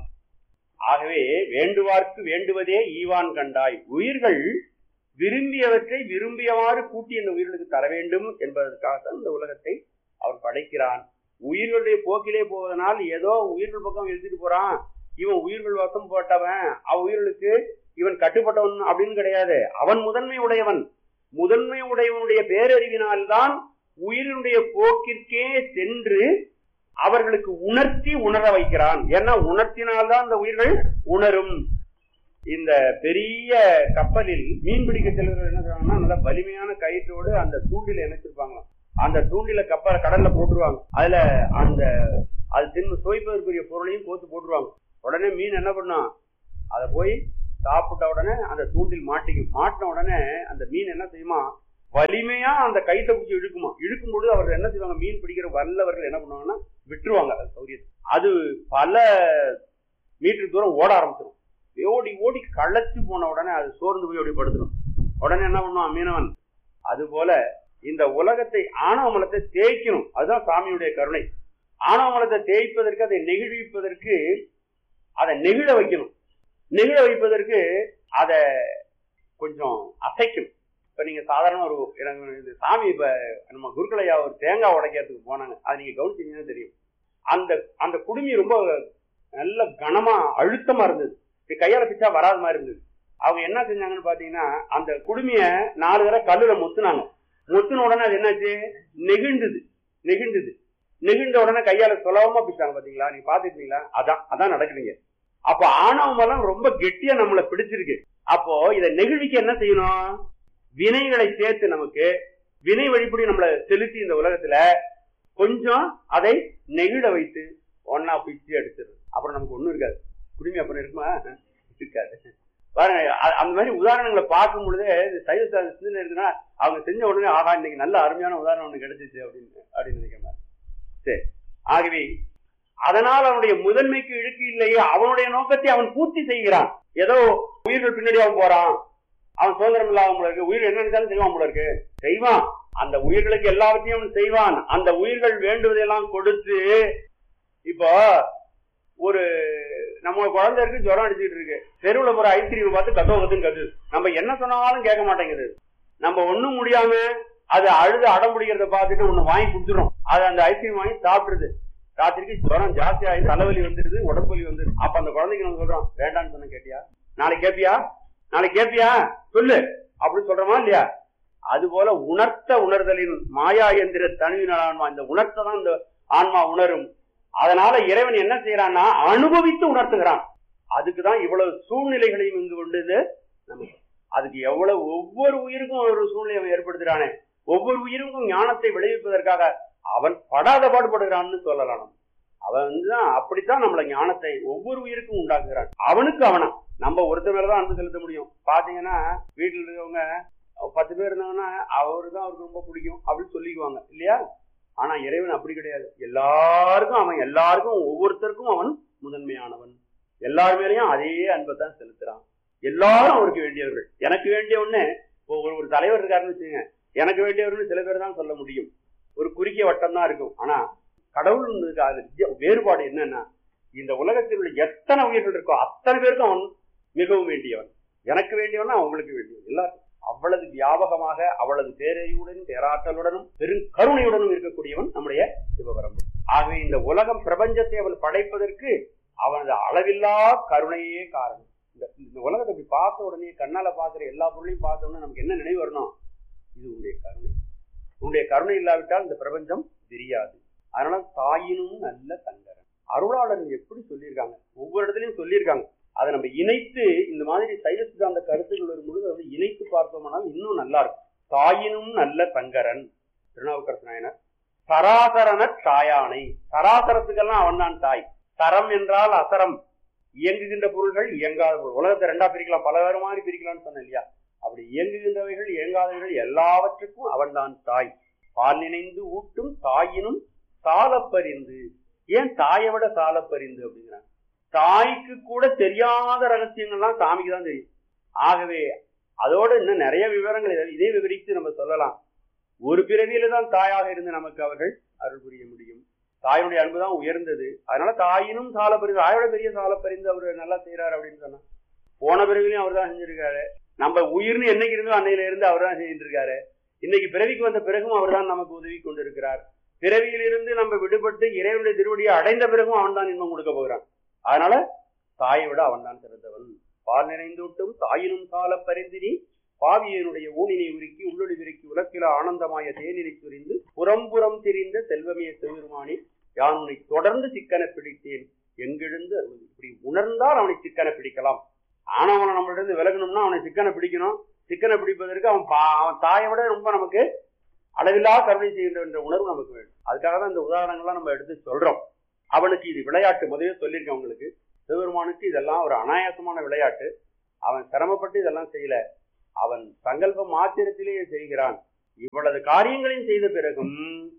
ஆகவே வேண்டுவார்க்கு வேண்டுவதே ஈவான் கண்டாய் உயிர்கள் விரும்பியவற்றை விரும்பியவாறு கூட்டி இந்த உயிர்களுக்கு தர வேண்டும் என்பதற்காக இந்த உலகத்தை அவன் படைக்கிறான் உயிர்களுடைய போக்கிலே போவதனால் ஏதோ உயிர்கள் பக்கம் எழுதிட்டு போறான் இவன் உயிர்கள் வசம் போட்டவன் அவ உயிர்களுக்கு இவன் கட்டுப்பட்டவன் அப்படின்னு கிடையாது அவன் முதன்மை உடையவன் முதன்மை உடையவனுடைய பேரறிவினால்தான் உயிரினுடைய போக்கிற்கே சென்று அவர்களுக்கு உணர்த்தி உணர வைக்கிறான் ஏன்னா உணர்த்தினால்தான் அந்த உயிர்கள் உணரும் இந்த பெரிய கப்பலில் மீன் பிடிக்க செல்வர்கள் என்ன செய்வாங்கன்னா நல்ல வலிமையான கயிற்றோடு அந்த தூண்டில இணைச்சிருப்பாங்களாம் அந்த தூண்டில கப்பல் கடல்ல போட்டுருவாங்க அதுல அந்த அது தின்னு சுவைப்பதற்குரிய பொருளையும் கோத்து போட்டுருவாங்க உடனே மீன் என்ன பண்ணும் அதை போய் சாப்பிட்ட உடனே அந்த தூண்டில் மாட்டிக்கும் மாட்டின உடனே அந்த மீன் என்ன செய்யுமா வலிமையா அந்த கைத்தை பிடிச்சி இழுக்குமா இழுக்கும் பொழுது அவர் என்ன செய்வாங்க மீன் பிடிக்கிற வல்லவர்கள் என்ன பண்ணுவாங்கன்னா விட்டுருவாங்க அது சௌரியத்தை அது பல மீட்டர் தூரம் ஓட ஆரம்பிச்சிடும் ஓடி ஓடி களைச்சு போன உடனே அது சோர்ந்து போய் ஓடி படுத்துடும் உடனே என்ன பண்ணுவான் மீனவன் அது போல இந்த உலகத்தை ஆணவ மலத்தை தேய்க்கணும் அதுதான் சாமியுடைய கருணை ஆணவ மலத்தை தேய்ப்பதற்கு அதை நெகிழ்விப்பதற்கு அதை நெகிழ வைக்கணும் நெகிழ வைப்பதற்கு அதை கொஞ்சம் அசைக்கணும் இப்ப நீங்க சாதாரண ஒரு எனக்கு இது சாமி இப்ப நம்ம குருக்களையா ஒரு தேங்காய் உடைக்கிறதுக்கு போனாங்க அது நீங்க கவனிச்சீங்கன்னா தெரியும் அந்த அந்த குடுமி ரொம்ப நல்ல கனமா அழுத்தமா இருந்தது இப்படி கையால பிச்சா வராத மாதிரி இருந்தது அவங்க என்ன செஞ்சாங்கன்னு பாத்தீங்கன்னா அந்த குடுமிய நாலு தடவை கல்லுல முத்துனாங்க முத்துன உடனே அது என்னாச்சு நெகிழ்ந்தது நெகிழ்ந்தது நெகிழ்ந்த உடனே கையால சுலபமா பிடிச்சாங்க பாத்தீங்களா நீங்க பாத்துருக்கீங்களா அதான் அதான் நடக்குதுங்க அப்போ ஆணவ மலம் ரொம்ப கெட்டியா நம்மள பிடிச்சிருக்கு அப்போ இதை நெகிழ்விக்க என்ன செய்யணும் வினைகளை சேர்த்து நமக்கு வினை வழிபடி நம்மளை செலுத்தி இந்த உலகத்துல கொஞ்சம் அதை நெகிழ வைத்து ஒன்னா பிச்சு எடுத்துரு அப்புறம் நமக்கு ஒண்ணும் இருக்காது குடுமி அப்புறம் இருக்குமா இருக்காது பாருங்க அ- அந்த மாதிரி உதாரணங்களை பார்க்கும் பொழுதே இந்த சைவ சாதி சிந்தனை இருக்குன்னா அவங்க செஞ்ச உடனே ஆஹா இன்னைக்கு நல்ல அருமையான உதாரணம் ஒண்ணு கிடைச்சிச்சு அப்படின்னு அப்படின்னு நினைக்கிற மாதிரி சரி ஆகவே அதனால் அவனுடைய முதன்மைக்கு இழுக்கு இல்லையே அவனுடைய நோக்கத்தை அவன் பூர்த்தி செய்கிறான் ஏதோ உயிர்கள் பின்னாடி அவன் போறான் அவன் சுதந்திரம் இல்லாத போல இருக்கு உயிர் என்ன நினைச்சாலும் செய்வான் போல இருக்கு செய்வான் அந்த உயிர்களுக்கு எல்லாவற்றையும் அவன் செய்வான் அந்த உயிர்கள் வேண்டுவதையெல்லாம் கொடுத்து இப்போ ஒரு நம்ம குழந்தை இருக்கு ஜுரம் அடிச்சுட்டு இருக்கு தெருவுல போற ஐஸ்கிரீம் பார்த்து கத்தோ கத்துன்னு கத்து நம்ம என்ன சொன்னாலும் கேட்க மாட்டேங்குது நம்ம ஒண்ணும் முடியாம அது அழுது அடம் பிடிக்கிறத பார்த்துட்டு ஒண்ணு வாங்கி கொடுத்துரும் அது அந்த ஐஸ்கிரீம் வாங்கி சாப்பிடுறது ராத்திரிக்கு ஜுரம் ஜாஸ்தி ஆகி தலைவலி வந்துருது உடம்பு வலி வந்துருது அப்ப அந்த குழந்தைக்கு நம்ம சொல்றோம் வேண்டாம்னு சொன்ன கேட்டியா நாளைக்கு கேப்பியா நாளைக்கு கேப்பியா சொல்லு அப்படி சொல்றோமா இல்லையா அது போல உணர்த்த உணர்தலின் மாயா எந்திர தனிவினால் ஆன்மா இந்த உணர்த்த தான் இந்த ஆன்மா உணரும் அதனால இறைவன் என்ன செய்யறான்னா அனுபவித்து உணர்த்துகிறான் அதுக்குதான் இவ்வளவு சூழ்நிலைகளையும் இங்கு கொண்டது நமக்கு அதுக்கு எவ்வளவு ஒவ்வொரு உயிருக்கும் ஒரு சூழ்நிலையை அவன் ஏற்படுத்துறானே ஒவ்வொரு உயிருக்கும் ஞானத்தை விளைவிப்பதற்காக அவன் படாத பாடுபடுகிறான்னு சொல்லலாம் நம்ம. அவன் வந்துதான் அப்படித்தான் நம்மள ஞானத்தை ஒவ்வொரு உயிருக்கும் உண்டாக்குகிறான் அவனுக்கு அவனா நம்ம ஒருத்தர் மேலதான் அன்பு செலுத்த முடியும் பாத்தீங்கன்னா வீட்டுல இருக்கவங்க பத்து பேர் இருந்தாங்கன்னா அவரு தான் அவருக்கு ரொம்ப பிடிக்கும் அப்படின்னு சொல்லிக்குவாங்க இல்லையா ஆனா இறைவன் அப்படி கிடையாது எல்லாருக்கும் அவன் எல்லாருக்கும் ஒவ்வொருத்தருக்கும் அவன் முதன்மையானவன் எல்லார் மேலயும் அதே அன்பை தான் செலுத்துறான் எல்லாரும் அவருக்கு வேண்டியவர்கள் எனக்கு வேண்டிய ஒண்ணு இப்போ ஒரு ஒரு தலைவர் இருக்காருன்னு வச்சுங்க எனக்கு வேண்டியவர்கள் சில பேர் தான் சொல்ல முடியும் ஒரு குறுகிய வட்டம் தான் இருக்கும் ஆனா கடவுள் அது வித்தியா- வேறுபாடு என்னன்னா இந்த உலகத்தில் உள்ள எத்தனை உயிர்கள் இருக்கோ அத்தனை பேருக்கும் அவன் மிகவும் வேண்டியவன் எனக்கு வேண்டியவனா அவங்களுக்கு வேண்டியவன் எல்லாரும் அவ்வளவு வியாபகமாக அவ்வளவு பேரையுடன் பேராற்றலுடனும் பெரும் கருணையுடனும் இருக்கக்கூடியவன் நம்முடைய சிவபரம்பு ஆகவே இந்த உலகம் பிரபஞ்சத்தை அவன் படைப்பதற்கு அவனது அளவில்லா கருணையே காரணம் இந்த இந்த உலகத்தை இப்படி பார்த்த உடனே கண்ணால பார்க்கிற எல்லா பொருளையும் பார்த்த உடனே நமக்கு என்ன நினைவு வரணும் இது உன்னுடைய கருணை உன்னுடைய கருணை இல்லாவிட்டால் இந்த பிரபஞ்சம் தெரியாது அதனால தாயினும் நல்ல தங்கரன் அருளாளன் எப்படி சொல்லியிருக்காங்க ஒவ்வொரு இடத்துலயும் சொல்லியிருக்காங்க அதை நம்ம இணைத்து இந்த மாதிரி சைவ சித்தாந்த கருத்துக்கள் வரும்பொழுது அதை இணைத்து பார்த்தோம்னால் இன்னும் நல்லா இருக்கும் தாயினும் நல்ல தங்கரன் திருநாவுக்கரசு நாயனர் சராசரன தாயானை சராசரத்துக்கெல்லாம் அவன் தான் தாய் சரம் என்றால் அசரம் இயங்குகின்ற பொருள்கள் இயங்காத பொருள் உலகத்தை ரெண்டா பிரிக்கலாம் பல வேறு மாதிரி பிரிக்கலாம்னு சொன்னேன் இல்லையா அப்படி இயங்குகின்றவைகள் இயங்காதவைகள் எல்லாவற்றுக்கும் அவன்தான் தாய் பால் நினைந்து ஊட்டும் தாயினும் சாலப்பறிந்து ஏன் தாயை விட சாலப்பறிந்து அப்படிங்கிறாங்க தாய்க்கு கூட தெரியாத ரகசியங்கள்லாம் சாமிக்கு தான் தெரியும் ஆகவே அதோட இன்னும் நிறைய விவரங்கள் இதை- இதே விவரித்து நம்ம சொல்லலாம் ஒரு பிறவியில தான் தாயாக இருந்து நமக்கு அவர்கள் அருள் புரிய முடியும் தாயினுடைய அன்பு தான் உயர்ந்தது அதனால தாயினும் சால பறிந்து தாயோட பெரிய சால பறிந்து அவர் நல்லா செய்யறாரு அப்படின்னு சொன்னா போன பிறவிலையும் அவர் தான் செஞ்சிருக்காரு நம்ம உயிர்னு என்னைக்கு இருந்தோ அன்னையில இருந்து அவர் தான் செஞ்சுட்டு இருக்காரு இன்னைக்கு பிறவிக்கு வந்த பிறகும் அவர் தான் நமக்கு உதவி கொண்டிருக்கிறார் பிறவியிலிருந்து நம்ம விடுபட்டு இறைவனுடைய திருவடியை அடைந்த பிறகும் அவன் தான் இன்பம் கொடுக்க போகிறான் அதனால தாயை விட அவன் தான் சிறந்தவன் பால் நிறைந்தூட்டும் தாயினும் சால பரிந்தினி பாவியனுடைய ஊனினை உருக்கி உள்ளொளி விருக்கி உலக்கில ஆனந்தமாய தேனினை சுரிந்து புறம்புறம் திரிந்த செல்வமே சிவபெருமானி யான் உன்னை தொடர்ந்து சிக்கன பிடித்தேன் எங்கெழுந்து அருள் இப்படி உணர்ந்தால் அவனை சிக்கன பிடிக்கலாம் ஆனவனை நம்மளிடம் விலகணும்னா அவனை சிக்கனை பிடிக்கணும் சிக்கனை பிடிப்பதற்கு அவன் பா- அவன் தாயை விட ரொம்ப நமக்கு அளவில்லா கருணை செய்கின்ற என்ற உணர்வு நமக்கு வேண்டும் அதுக்காக தான் இந்த உதாரணங்கள்லாம் நம்ம எடுத்து சொல்றோம் அவனுக்கு இது விளையாட்டு முதலே சொல்லியிருக்கேன் உங்களுக்கு சிவபெருமானுக்கு இதெல்லாம் ஒரு அனாயாசமான விளையாட்டு அவன் சிரமப்பட்டு இதெல்லாம் செய்யல அவன் சங்கல்ப மாத்திரத்திலேயே செய்கிறான் இவ்வளவு காரியங்களையும் செய்த பிறகும்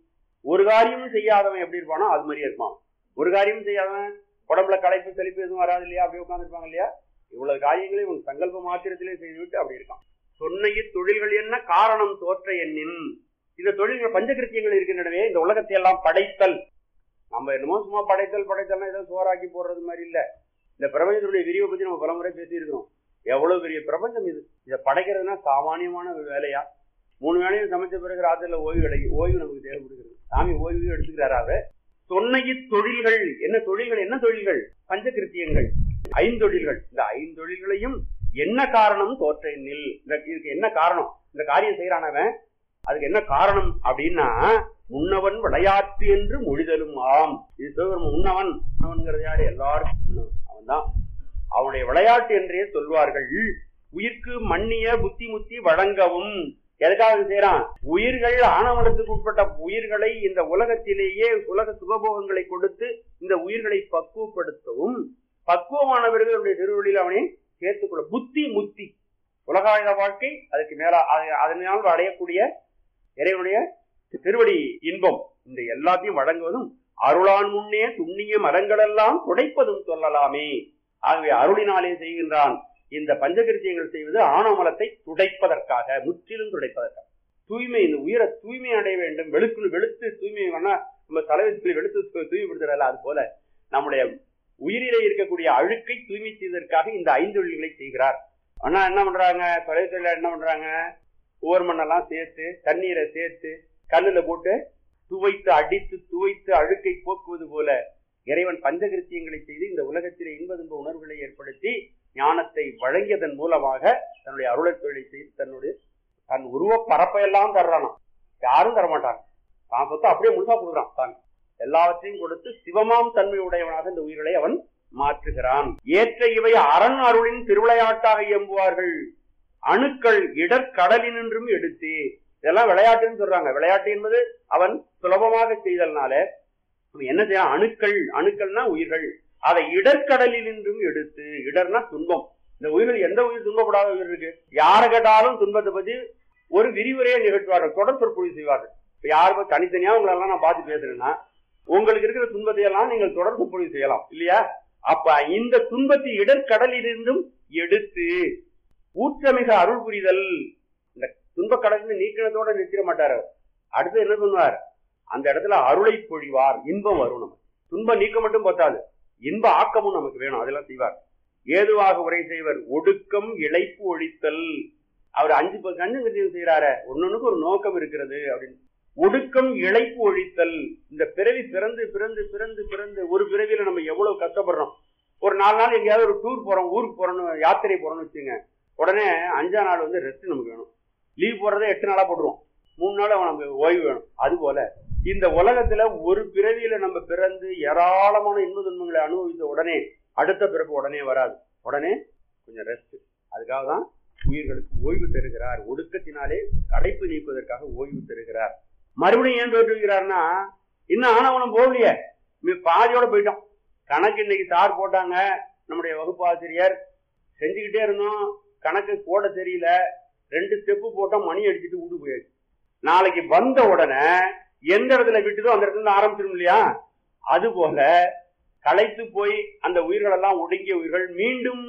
ஒரு காரியமும் செய்யாதவன் எப்படி இருப்பானோ அது மாதிரியே இருப்பான் ஒரு காரியமும் செய்யாதவன் உடம்புல களைப்பு செழிப்பு எதுவும் வராது இல்லையா அப்படியே உட்காந்துருப்பாங்க இல்லையா இவ்வளவு காரியங்களையும் உன் சங்கல்ப மாத்திரத்திலே செய்துவிட்டு அப்படி இருக்கான் சொன்னைய தொழில்கள் என்ன காரணம் தோற்ற எண்ணின் இந்த தொழில்கள் பஞ்சகிருத்தியங்கள் இருக்கின்றனவே இந்த உலகத்தை எல்லாம் படைத்தல் நம்ம என்னமோ சும்மா படைத்தல் படைத்தல்னா ஏதோ சோறாக்கி போடுறது மாதிரி இல்ல இந்த பிரபஞ்சத்துடைய விரிவை பத்தி நம்ம பலமுறை பேசியிருக்கிறோம் எவ்வளவு பெரிய பிரபஞ்சம் இது இதை படைக்கிறதுனா சாமானியமான ஒரு வேலையா மூணு வேளையும் சமைச்ச பிறகு ராத்திரில ஓய்வு கிடை ஓய்வு நமக்கு தேவைப்படுகிறது சாமி ஓய்வு எடுத்துக்கிறாரா அவர் சொன்னைய தொழில்கள் என்ன தொழில்கள் என்ன தொழில்கள் பஞ்சகிருத்தியங்கள் ஐந்தொழில்கள் இந்த ஐந்தொழில்களையும் என்ன காரணம் தோற்ற எண்ணில் இந்த இதுக்கு என்ன காரணம் இந்த காரியம் செய்யறானவன் அதுக்கு என்ன காரணம் அப்படின்னா முன்னவன் விளையாட்டு என்று மொழிதலும் ஆம் இது சிவபெருமன் முன்னவன் முன்னவன்கிறது யாரு எல்லாரும் அவன் தான் அவனுடைய விளையாட்டு என்றே சொல்வார்கள் உயிர்க்கு மன்னிய புத்தி முத்தி வழங்கவும் எதுக்காக இது செய்யறான் உயிர்கள் ஆணவனத்துக்கு உட்பட்ட உயிர்களை இந்த உலகத்திலேயே உலக சுகபோகங்களை கொடுத்து இந்த உயிர்களை பக்குவப்படுத்தவும் பக்குவமானவர்களுடைய திருவள்ளில் அவனை சேர்த்துக்கொள்ள புத்தி முத்தி உலகாயுத வாழ்க்கை அதுக்கு மேல அது- அதனால் அடையக்கூடிய இறைவனுடைய திருவடி இன்பம் இந்த எல்லாத்தையும் வழங்குவதும் அருளான் முன்னே துண்ணிய மரங்களெல்லாம் துடைப்பதும் சொல்லலாமே ஆகவே அருளினாலே செய்கின்றான் இந்த பஞ்சகிருத்தியங்கள் செய்வது ஆணவமலத்தை துடைப்பதற்காக முற்றிலும் துடைப்பதற்காக தூய்மை இந்த உயிரை தூய்மை அடைய வேண்டும் வெளுக்கு வெளுத்து தூய்மை வேணா நம்ம தலைவத்தில் வெளுத்து தூ- தூய்மைப்படுத்துறல அது போல நம்முடைய உயிரிலே இருக்கக்கூடிய அழுக்கை தூய்மை செய்வதற்காக இந்த ஐந்து வழிகளை செய்கிறார் ஆனா என்ன பண்றாங்க தொலைத்தொழில என்ன பண்றாங்க ஓர் மண்ணெல்லாம் சேர்த்து தண்ணீரை சேர்த்து கல்லுல போட்டு துவைத்து அடித்து துவைத்து அழுக்கை போக்குவது போல இறைவன் பஞ்சகிருத்தியங்களை செய்து இந்த உலகத்திலே இன்ப துன்ப உணர்வுகளை ஏற்படுத்தி ஞானத்தை வழங்கியதன் மூலமாக தன்னுடைய அருளைத் தொழிலை செய்து தன்னுடைய தன் உருவ பரப்பையெல்லாம் தர்றானாம் யாரும் தரமாட்டாங்க தான் சொத்தை அப்படியே முழுசா கொடுக்குறான் தான் எல்லாவற்றையும் கொடுத்து சிவமாம் தன்மை உடையவனாக இந்த உயிர்களை அவன் மாற்றுகிறான் ஏற்ற இவை அரண் அருளின் திருவிளையாட்டாக இயம்புவார்கள் அணுக்கள் இடற்கடலினின்றும் எடுத்து இதெல்லாம் விளையாட்டுன்னு சொல்றாங்க விளையாட்டு என்பது அவன் சுலபமாக செய்தல்னால அவன் என்ன செய்யறான் அணுக்கள் அணுக்கள்னா உயிர்கள் அதை இடர்கடலினின்றும் எடுத்து இடர்னா துன்பம் இந்த உயிர்கள் எந்த உயிர் துன்பப்படாத உயிர் இருக்கு யாரை கேட்டாலும் துன்பத்தை பத்தி ஒரு விரிவுரையை நிகழ்த்துவார்கள் தொடர் சொற்பொழிவு செய்வார்கள் இப்ப யாருக்கும் தனித்தனியா உங்களெல்லாம் நான் பார்த்து பேசுறேன்னா உங்களுக்கு இருக்கிற துன்பத்தை எல்லாம் நீங்கள் தொடர் சொற்பொழிவு செய்யலாம் இல்லையா அப்ப இந்த துன்பத்தை இடர்கடலிலிருந்தும் எடுத்து ஊற்றமிக அருள் புரிதல் இந்த துன்பக் கடலில் நீக்கினத்தோட நிற்க மாட்டார் அவர். அடுத்து என்ன பண்ணுவார் அந்த இடத்துல அருளை பொழிவார் இன்பம் வரும் நமக்கு துன்பம் நீக்க மட்டும் பத்தாது இன்ப ஆக்கமும் நமக்கு வேணும் அதெல்லாம் செய்வார் ஏதுவாக உரை செய்வர் ஒடுக்கம் இழைப்பு ஒழித்தல் அவர் அஞ்சு பக்கம் அஞ்சு கட்டியம் செய்யறாரு ஒன்னொன்னுக்கு ஒரு நோக்கம் இருக்கிறது அப்படின்னு ஒடுக்கம் இழைப்பு ஒழித்தல் இந்த பிறவி பிறந்து பிறந்து பிறந்து பிறந்து ஒரு பிறவியில நம்ம எவ்வளவு கஷ்டப்படுறோம் ஒரு நாலு நாள் எங்கேயாவது ஒரு டூர் போறோம் ஊருக்கு போறோம்னு யாத்திரை போறோம்னு வச்சுங்க உடனே அஞ்சா நாள் வந்து ரெஸ்ட் நமக்கு வேணும் லீவ் போடுறதே எட்டு நாளா போட்டுருவோம் மூணு நாள் நமக்கு ஓய்வு வேணும் அது போல இந்த உலகத்துல ஒரு பிறவியில நம்ம பிறந்து ஏராளமான இன்ப துன்பங்களை அனுபவித்த உடனே அடுத்த பிறப்பு உடனே வராது உடனே கொஞ்சம் ரெஸ்ட் அதுக்காக தான் உயிர்களுக்கு ஓய்வு தருகிறார் ஒடுக்கத்தினாலே அடைப்பு நீக்குவதற்காக ஓய்வு தருகிறார் மறுபடியும் ஏன் தோற்றுகிறார்னா இன்னும் ஆனவனம் போகலையே மி- பாதியோட போயிட்டோம் கணக்கு இன்னைக்கு சார் போட்டாங்க நம்முடைய வகுப்பாசிரியர் செஞ்சுக்கிட்டே இருந்தோம் கணக்கு போட தெரியல ரெண்டு ஸ்டெப்பு போட்டோம் மணி அடிச்சுட்டு வீட்டு போயாச்சு நாளைக்கு வந்த உடனே எந்த இடத்துல விட்டுதோ அந்த இடத்துல இருந்து ஆரம்பிச்சிடும் இல்லையா அது போல களைத்து போய் அந்த உயிர்கள் எல்லாம் ஒடுங்கிய உயிர்கள் மீண்டும்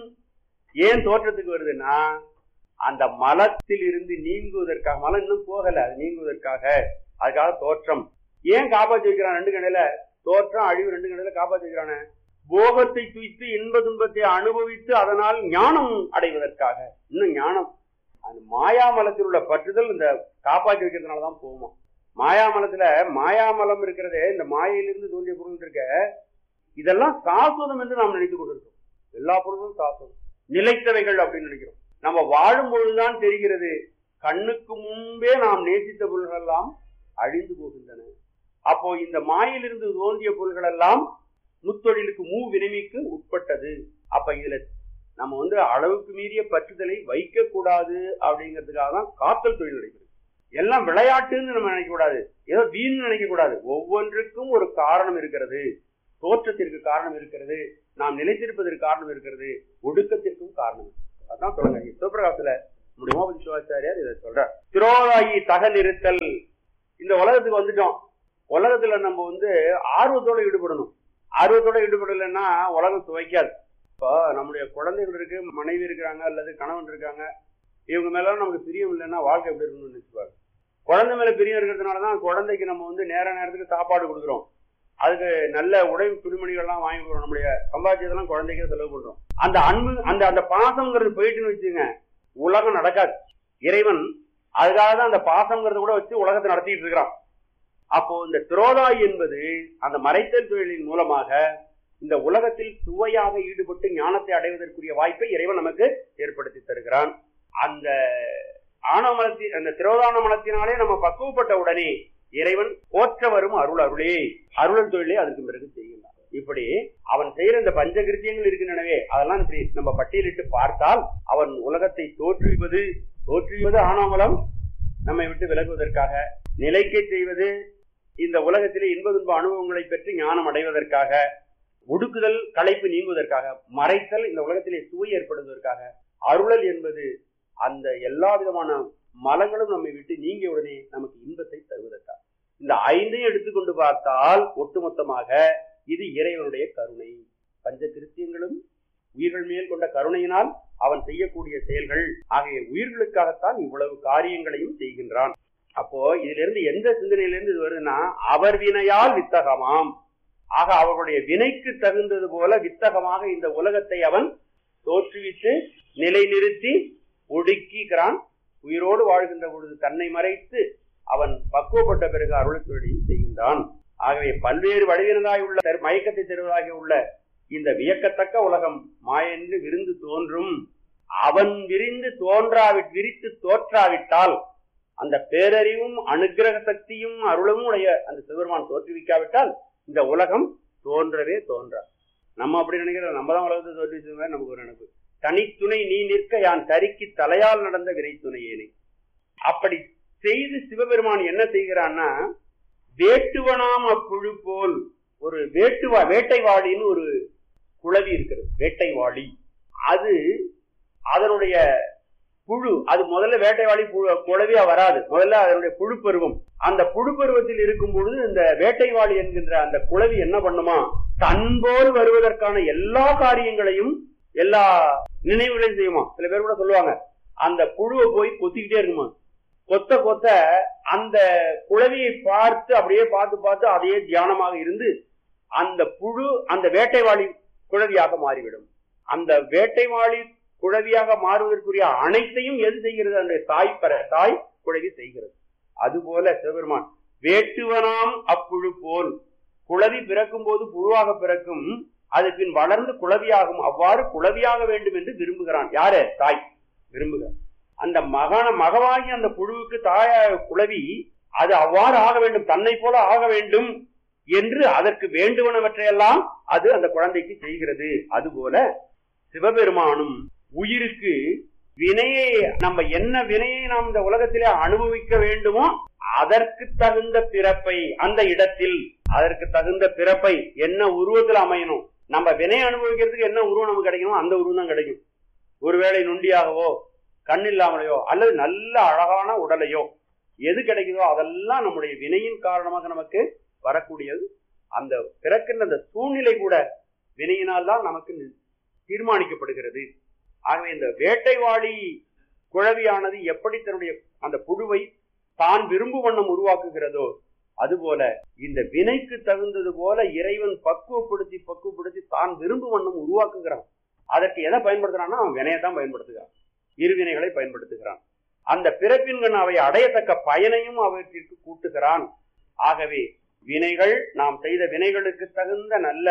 ஏன் தோற்றத்துக்கு வருதுன்னா அந்த மலத்தில் இருந்து நீங்குவதற்காக மலம் இன்னும் போகல அது நீங்குவதற்காக அதுக்காக தோற்றம் ஏன் காப்பாற்றி வைக்கிறான் ரெண்டு கண்ணில தோற்றம் அழிவு ரெண்டு கண்ணில காப்பாற்றி வைக்கிறானே போகத்தை துய்த்து இன்ப துன்பத்தை அனுபவித்து அதனால் ஞானம் அடைவதற்காக இன்னும் ஞானம் அந்த மாயாமலத்தில் உள்ள பற்றுதல் இந்த காப்பாற்றி வைக்கிறதுனால தான் போகுமா மாயாமலத்துல மாயாமலம் இருக்கிறதே இந்த மாயையிலிருந்து தோன்றிய பொருள் இருக்க இதெல்லாம் சாஸ்வதம் என்று நாம் நினைத்துக் கொண்டிருக்கோம் எல்லா பொருளும் சாஸ்வதம் நிலைத்தவைகள் அப்படின்னு நினைக்கிறோம் நம்ம வாழும் பொழுதுதான் தெரிகிறது கண்ணுக்கு முன்பே நாம் நேசித்த பொருள்கள் எல்லாம் அழிந்து போகின்றன அப்போ இந்த மாயிலிருந்து தோன்றிய பொருள்கள் எல்லாம் முத்தொழிலுக்கு மூ வினைமைக்கு உட்பட்டது அப்ப இதுல நம்ம வந்து அளவுக்கு மீறிய பற்றுதலை வைக்க கூடாது அப்படிங்கிறதுக்காக தான் காத்தல் தொழில் நடைபெறுது எல்லாம் விளையாட்டுன்னு நம்ம நினைக்க கூடாது ஏதோ வீண் நினைக்க கூடாது ஒவ்வொன்றுக்கும் ஒரு காரணம் இருக்கிறது தோற்றத்திற்கு காரணம் இருக்கிறது நாம் நிலைத்திருப்பதற்கு காரணம் இருக்கிறது ஒடுக்கத்திற்கும் காரணம் இருக்கு. அதான் சொல்லுங்க சிவபிரகாசத்துல நம்முடைய உமாபதி சிவாச்சாரியார் இதை சொல்றார் திரோதாயி தகல் இருத்தல் இந்த உலகத்துக்கு வந்துட்டோம் உலகத்துல நம்ம வந்து ஆர்வத்தோட ஈடுபடணும் ஆர்வத்தோட ஈடுபடலைன்னா உலகம் துவைக்காது இப்போ நம்முடைய குழந்தைகள் இருக்கு மனைவி இருக்கிறாங்க அல்லது கணவன் இருக்காங்க இவங்க மேல நமக்கு பிரியம் இல்லைன்னா வாழ்க்கை எப்படி இருக்கணும்னு நினைச்சுப்பாரு குழந்தை மேல பிரியம் இருக்கிறதுனால தான் குழந்தைக்கு நம்ம வந்து நேர நேரத்துக்கு சாப்பாடு கொடுக்குறோம் அதுக்கு நல்ல உடை துணிமணிகள்லாம் வாங்கி கொடுக்குறோம் நம்முடைய சம்பாத்தியத்தெல்லாம் குழந்தைக்கே செலவு பண்றோம் அந்த அன்பு அந்த அந்த பாசம்ங்கிறது போயிட்டுன்னு வச்சுங்க உலகம் நடக்காது இறைவன் அதுக்காக தான் அந்த பாசம்ங்கிறத கூட வச்சு உலகத்தை நடத்திட்டு இருக்கிறான் அப்போ இந்த துரோதாய் என்பது அந்த மறைத்தல் தொழிலின் மூலமாக இந்த உலகத்தில் சுவையாக ஈடுபட்டு ஞானத்தை அடைவதற்குரிய வாய்ப்பை இறைவன் நமக்கு ஏற்படுத்தி தருகிறான் அந்த ஆணவ மலத்தி அந்த திரோதான மலத்தினாலே நம்ம பக்குவப்பட்ட உடனே இறைவன் போற்ற வரும் அருள் அருளே அருளல் தொழிலே அதற்கு பிறகு செய்கின்றான் இப்படி அவன் செய்யற இந்த பஞ்சகிருத்தியங்கள் இருக்கின்றனவே அதெல்லாம் இப்படி நம்ம பட்டியலிட்டு பார்த்தால் அவன் உலகத்தை தோற்றுவிப்பது தோற்றுவிப்பது ஆணவமலம் நம்மை விட்டு விலகுவதற்காக நிலைக்க செய்வது இந்த உலகத்திலே இன்ப துன்ப அனுபவங்களை பெற்று ஞானம் அடைவதற்காக ஒடுக்குதல் களைப்பு நீங்குவதற்காக மறைத்தல் இந்த உலகத்திலே சுவை ஏற்படுவதற்காக அருளல் என்பது அந்த எல்லா விதமான மலங்களும் நம்மை விட்டு நீங்கிய உடனே நமக்கு இன்பத்தை தருவதற்காக இந்த ஐந்தையும் எடுத்துக்கொண்டு பார்த்தால் ஒட்டுமொத்தமாக இது இறைவனுடைய கருணை பஞ்ச கிருத்தியங்களும் உயிர்கள் மேல் கொண்ட கருணையினால் அவன் செய்யக்கூடிய செயல்கள் ஆகிய உயிர்களுக்காகத்தான் இவ்வளவு காரியங்களையும் செய்கின்றான் அப்போ இதுல இருந்து எந்த சிந்தனையிலிருந்து இது வருதுன்னா அவர் வினையால் வித்தகமாம் ஆக அவர்களுடைய வினைக்கு தகுந்தது போல வித்தகமாக இந்த உலகத்தை அவன் தோற்றுவித்து நிலைநிறுத்தி ஒடுக்கிறான் உயிரோடு வாழ்கின்ற பொழுது தன்னை மறைத்து அவன் பக்குவப்பட்ட பிறகு அருள் தொழிலையும் செய்கின்றான் ஆகவே பல்வேறு வடிவினதாய் உள்ள தரு- மயக்கத்தை தருவதாக உள்ள இந்த வியக்கத்தக்க உலகம் மாயென்று விருந்து தோன்றும் அவன் விரிந்து தோன்றாவி விரித்து தோற்றாவிட்டால் அந்த பேரறிவும் அனுக்கிரக சக்தியும் அருளும் உடைய அந்த சிவருமான் தோற்றுவிக்காவிட்டால் இந்த உலகம் தோன்றவே தோன்றா நம்ம அப்படி நினைக்கிறோம் நம்ம தான் உலகத்தை தோற்றுவிச்ச மாதிரி நமக்கு ஒரு நினைப்பு தனித்துணை நீ நிற்க யான் தரிக்கு தலையால் நடந்த வினை துணையேனே அப்படி செய்து சிவபெருமான் என்ன செய்கிறான்னா வேட்டுவனாம் அப்புழு போல் ஒரு வேட்டுவா வேட்டைவாளின்னு ஒரு குளவி இருக்கிறது வேட்டைவாளி அது அதனுடைய புழு அது முதல்ல வேட்டைவாளி புழு- குளவியா வராது முதல்ல அதனுடைய புழு பருவம் அந்த புழு பருவத்தில் இருக்கும் பொழுது இந்த வேட்டைவாளி என்கின்ற அந்த குளவி என்ன பண்ணுமா தன்போல் வருவதற்கான எல்லா காரியங்களையும் எல்லா நினைவுகளையும் செய்யுமா சில பேர் கூட சொல்லுவாங்க அந்த புழுவை போய் கொத்திக்கிட்டே இருக்குமா கொத்த கொத்த அந்த குளவியை பார்த்து அப்படியே பார்த்து பார்த்து அதையே தியானமாக இருந்து அந்த புழு அந்த வேட்டைவாளி குழவியாக மாறிவிடும் அந்த வேட்டைவாளி குழவியாக மாறுவதற்குரிய அனைத்தையும் எது செய்கிறது அந்த தாய் பெற தாய் குழவி செய்கிறது அதுபோல சிவபெருமான் வேட்டுவனாம் அப்புழு போல் குழவி பிறக்கும் போது புழுவாக பிறக்கும் அது பின் வளர்ந்து குழவியாகும் அவ்வாறு குழவியாக வேண்டும் என்று விரும்புகிறான் யாரு தாய் விரும்புகிறான் அந்த மகான மகவாகி அந்த புழுவுக்கு தாய குழவி அது அவ்வாறு ஆக வேண்டும் தன்னை போல ஆக வேண்டும் என்று அதற்கு வேண்டுவனவற்றையெல்லாம் அது அந்த குழந்தைக்கு செய்கிறது அதுபோல சிவபெருமானும் உயிருக்கு வினையை நம்ம என்ன வினையை நாம் இந்த உலகத்திலே அனுபவிக்க வேண்டுமோ அதற்கு தகுந்த பிறப்பை அந்த இடத்தில் அதற்கு தகுந்த பிறப்பை என்ன உருவத்தில் அமையணும் நம்ம வினை அனுபவிக்கிறதுக்கு என்ன உருவம் நமக்கு கிடைக்கணும் அந்த உருவம் தான் கிடைக்கும் ஒருவேளை நொண்டியாகவோ கண் இல்லாமலையோ அல்லது நல்ல அழகான உடலையோ எது கிடைக்குதோ அதெல்லாம் நம்முடைய வினையின் காரணமாக நமக்கு வரக்கூடியது அந்த பிறக்கின்ற அந்த சூழ்நிலை கூட வினையினால் தான் நமக்கு நி- தீர்மானிக்கப்படுகிறது ஆகவே இந்த வேட்டைவாளி குழவியானது எப்படி தன்னுடைய அந்த புழுவை தான் விரும்பும் வண்ணம் உருவாக்குகிறதோ அதுபோல இந்த வினைக்கு தகுந்தது போல இறைவன் பக்குவப்படுத்தி பக்குவப்படுத்தி தான் விரும்பும் வண்ணம் உருவாக்குகிறான் அதற்கு எதை பயன்படுத்துறான்னா அவன் வினையை தான் பயன்படுத்துகிறான் இருவினைகளை பயன்படுத்துகிறான் அந்த பிறப்பின்கண் அவை அடையத்தக்க பயனையும் அவற்றிற்கு கூட்டுகிறான் ஆகவே வினைகள் நாம் செய்த வினைகளுக்கு தகுந்த நல்ல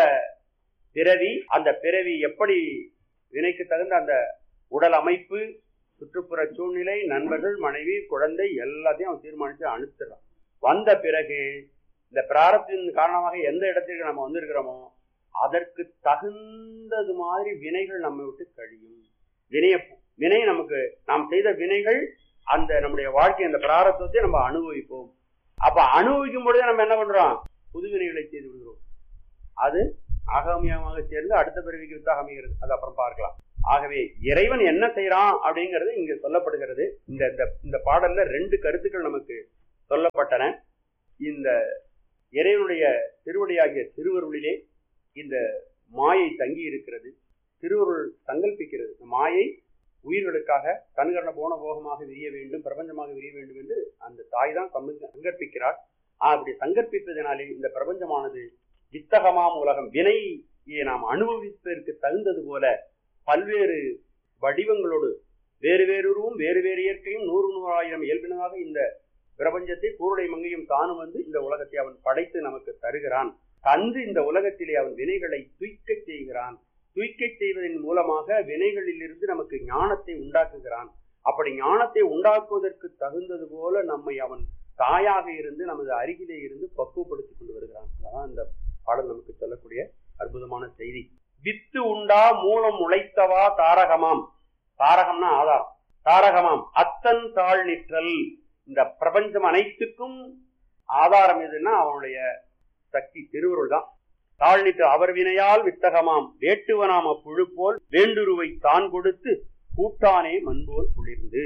பிறவி அந்த பிறவி எப்படி வினைக்கு தகுந்த அந்த உடல் அமைப்பு சுற்றுப்புற சூழ்நிலை நண்பர்கள் மனைவி குழந்தை எல்லாத்தையும் அவன் தீர்மானித்து அனுப்பிச்சிடறான் வந்த பிறகு இந்த பிராரத்தின் காரணமாக எந்த இடத்திற்கு நம்ம வந்திருக்கிறோமோ அதற்கு தகுந்தது மாதிரி வினைகள் நம்மை விட்டு கழியும் வினைய வினை நமக்கு நாம் செய்த வினைகள் அந்த நம்முடைய வாழ்க்கை அந்த பிராரத்துவத்தை நம்ம அனுபவிப்போம் அப்ப அனுபவிக்கும் பொழுதே நம்ம என்ன பண்றோம் புது வினைகளை செய்து விடுகிறோம் அது ஆகமியமாக சேர்ந்து அடுத்த பிறவிக்கு வித்தாக அமைகிறது அது அப்புறம் பார்க்கலாம் ஆகவே இறைவன் என்ன செய்யறான் அப்படிங்கிறது இங்க சொல்லப்படுகிறது இந்த இந்த- இந்த பாடல்ல ரெண்டு கருத்துக்கள் நமக்கு சொல்லப்பட்டன இந்த இறைவனுடைய திருவடியாகிய திருவருளிலே இந்த மாயை தங்கி இருக்கிறது திருவருள் சங்கல்பிக்கிறது இந்த மாயை உயிர்களுக்காக தன்கரண போன போகமாக விரிய வேண்டும் பிரபஞ்சமாக விரிய வேண்டும் என்று அந்த தாய் தான் சம்ம- சங்கற்பிக்கிறார் ஆஹ் அப்படி சங்கற்பிப்பதனாலே இந்த பிரபஞ்சமானது வித்தகமாம் உலகம் வினையை நாம் அனுபவிப்பதற்கு தகுந்தது போல பல்வேறு வடிவங்களோடு வேறு வேறு உருவும் வேறு வேறு இயற்கையும் நூறு நூறாயிரம் இயல்பினதாக இந்த பிரபஞ்சத்தை கூருடை மங்கையும் தானும் வந்து இந்த உலகத்தை அவன் படைத்து நமக்கு தருகிறான் தந்து இந்த உலகத்திலே அவன் வினைகளை துய்க்கச் செய்கிறான் துய்க்கச் செய்வதன் மூலமாக வினைகளிலிருந்து நமக்கு ஞானத்தை உண்டாக்குகிறான் அப்படி ஞானத்தை உண்டாக்குவதற்கு தகுந்தது போல நம்மை அவன் தாயாக இருந்து நமது அருகிலே இருந்து பக்குவப்படுத்திக் கொண்டு வருகிறான் அதான் இந்த பாடல் நமக்கு சொல்லக்கூடிய அற்புதமான செய்தி வித்து உண்டா மூலம் உழைத்தவா தாரகமாம் தாரகம்னா ஆதாரம் தாரகமாம் அத்தன் தாழ் நிற்றல் இந்த பிரபஞ்சம் அனைத்துக்கும் ஆதாரம் எதுன்னா அவனுடைய சக்தி திருவருள் தான் தாழ்நிட்டு அவர் வினையால் வித்தகமாம் வேட்டுவனாம் அப்புழு போல் வேண்டுருவை தான் கொடுத்து கூட்டானே மண்போல் குளிர்ந்து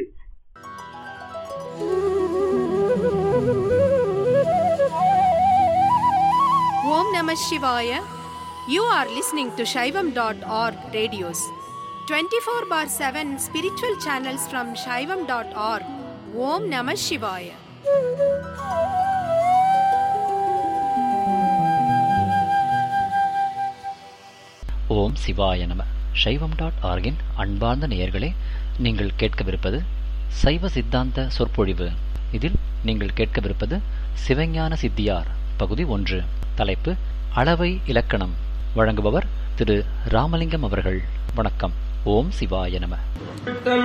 Om Namah Shivaya. You are listening to Shaivam.org radios. 24 bar 7 spiritual channels from Shaivam.org. Om Namah Shivaya. ஓம் சிவாய நம சைவம் டாட் ஆர்கின் அன்பார்ந்த நேயர்களே நீங்கள் கேட்கவிருப்பது சைவ சித்தாந்த சொற்பொழிவு இதில் நீங்கள் கேட்கவிருப்பது சிவஞான சித்தியார் பகுதி ஒன்று தலைப்பு அளவை இலக்கணம் வழங்குபவர் திரு ராமலிங்கம் அவர்கள் வணக்கம் ஓம் சிவாய நம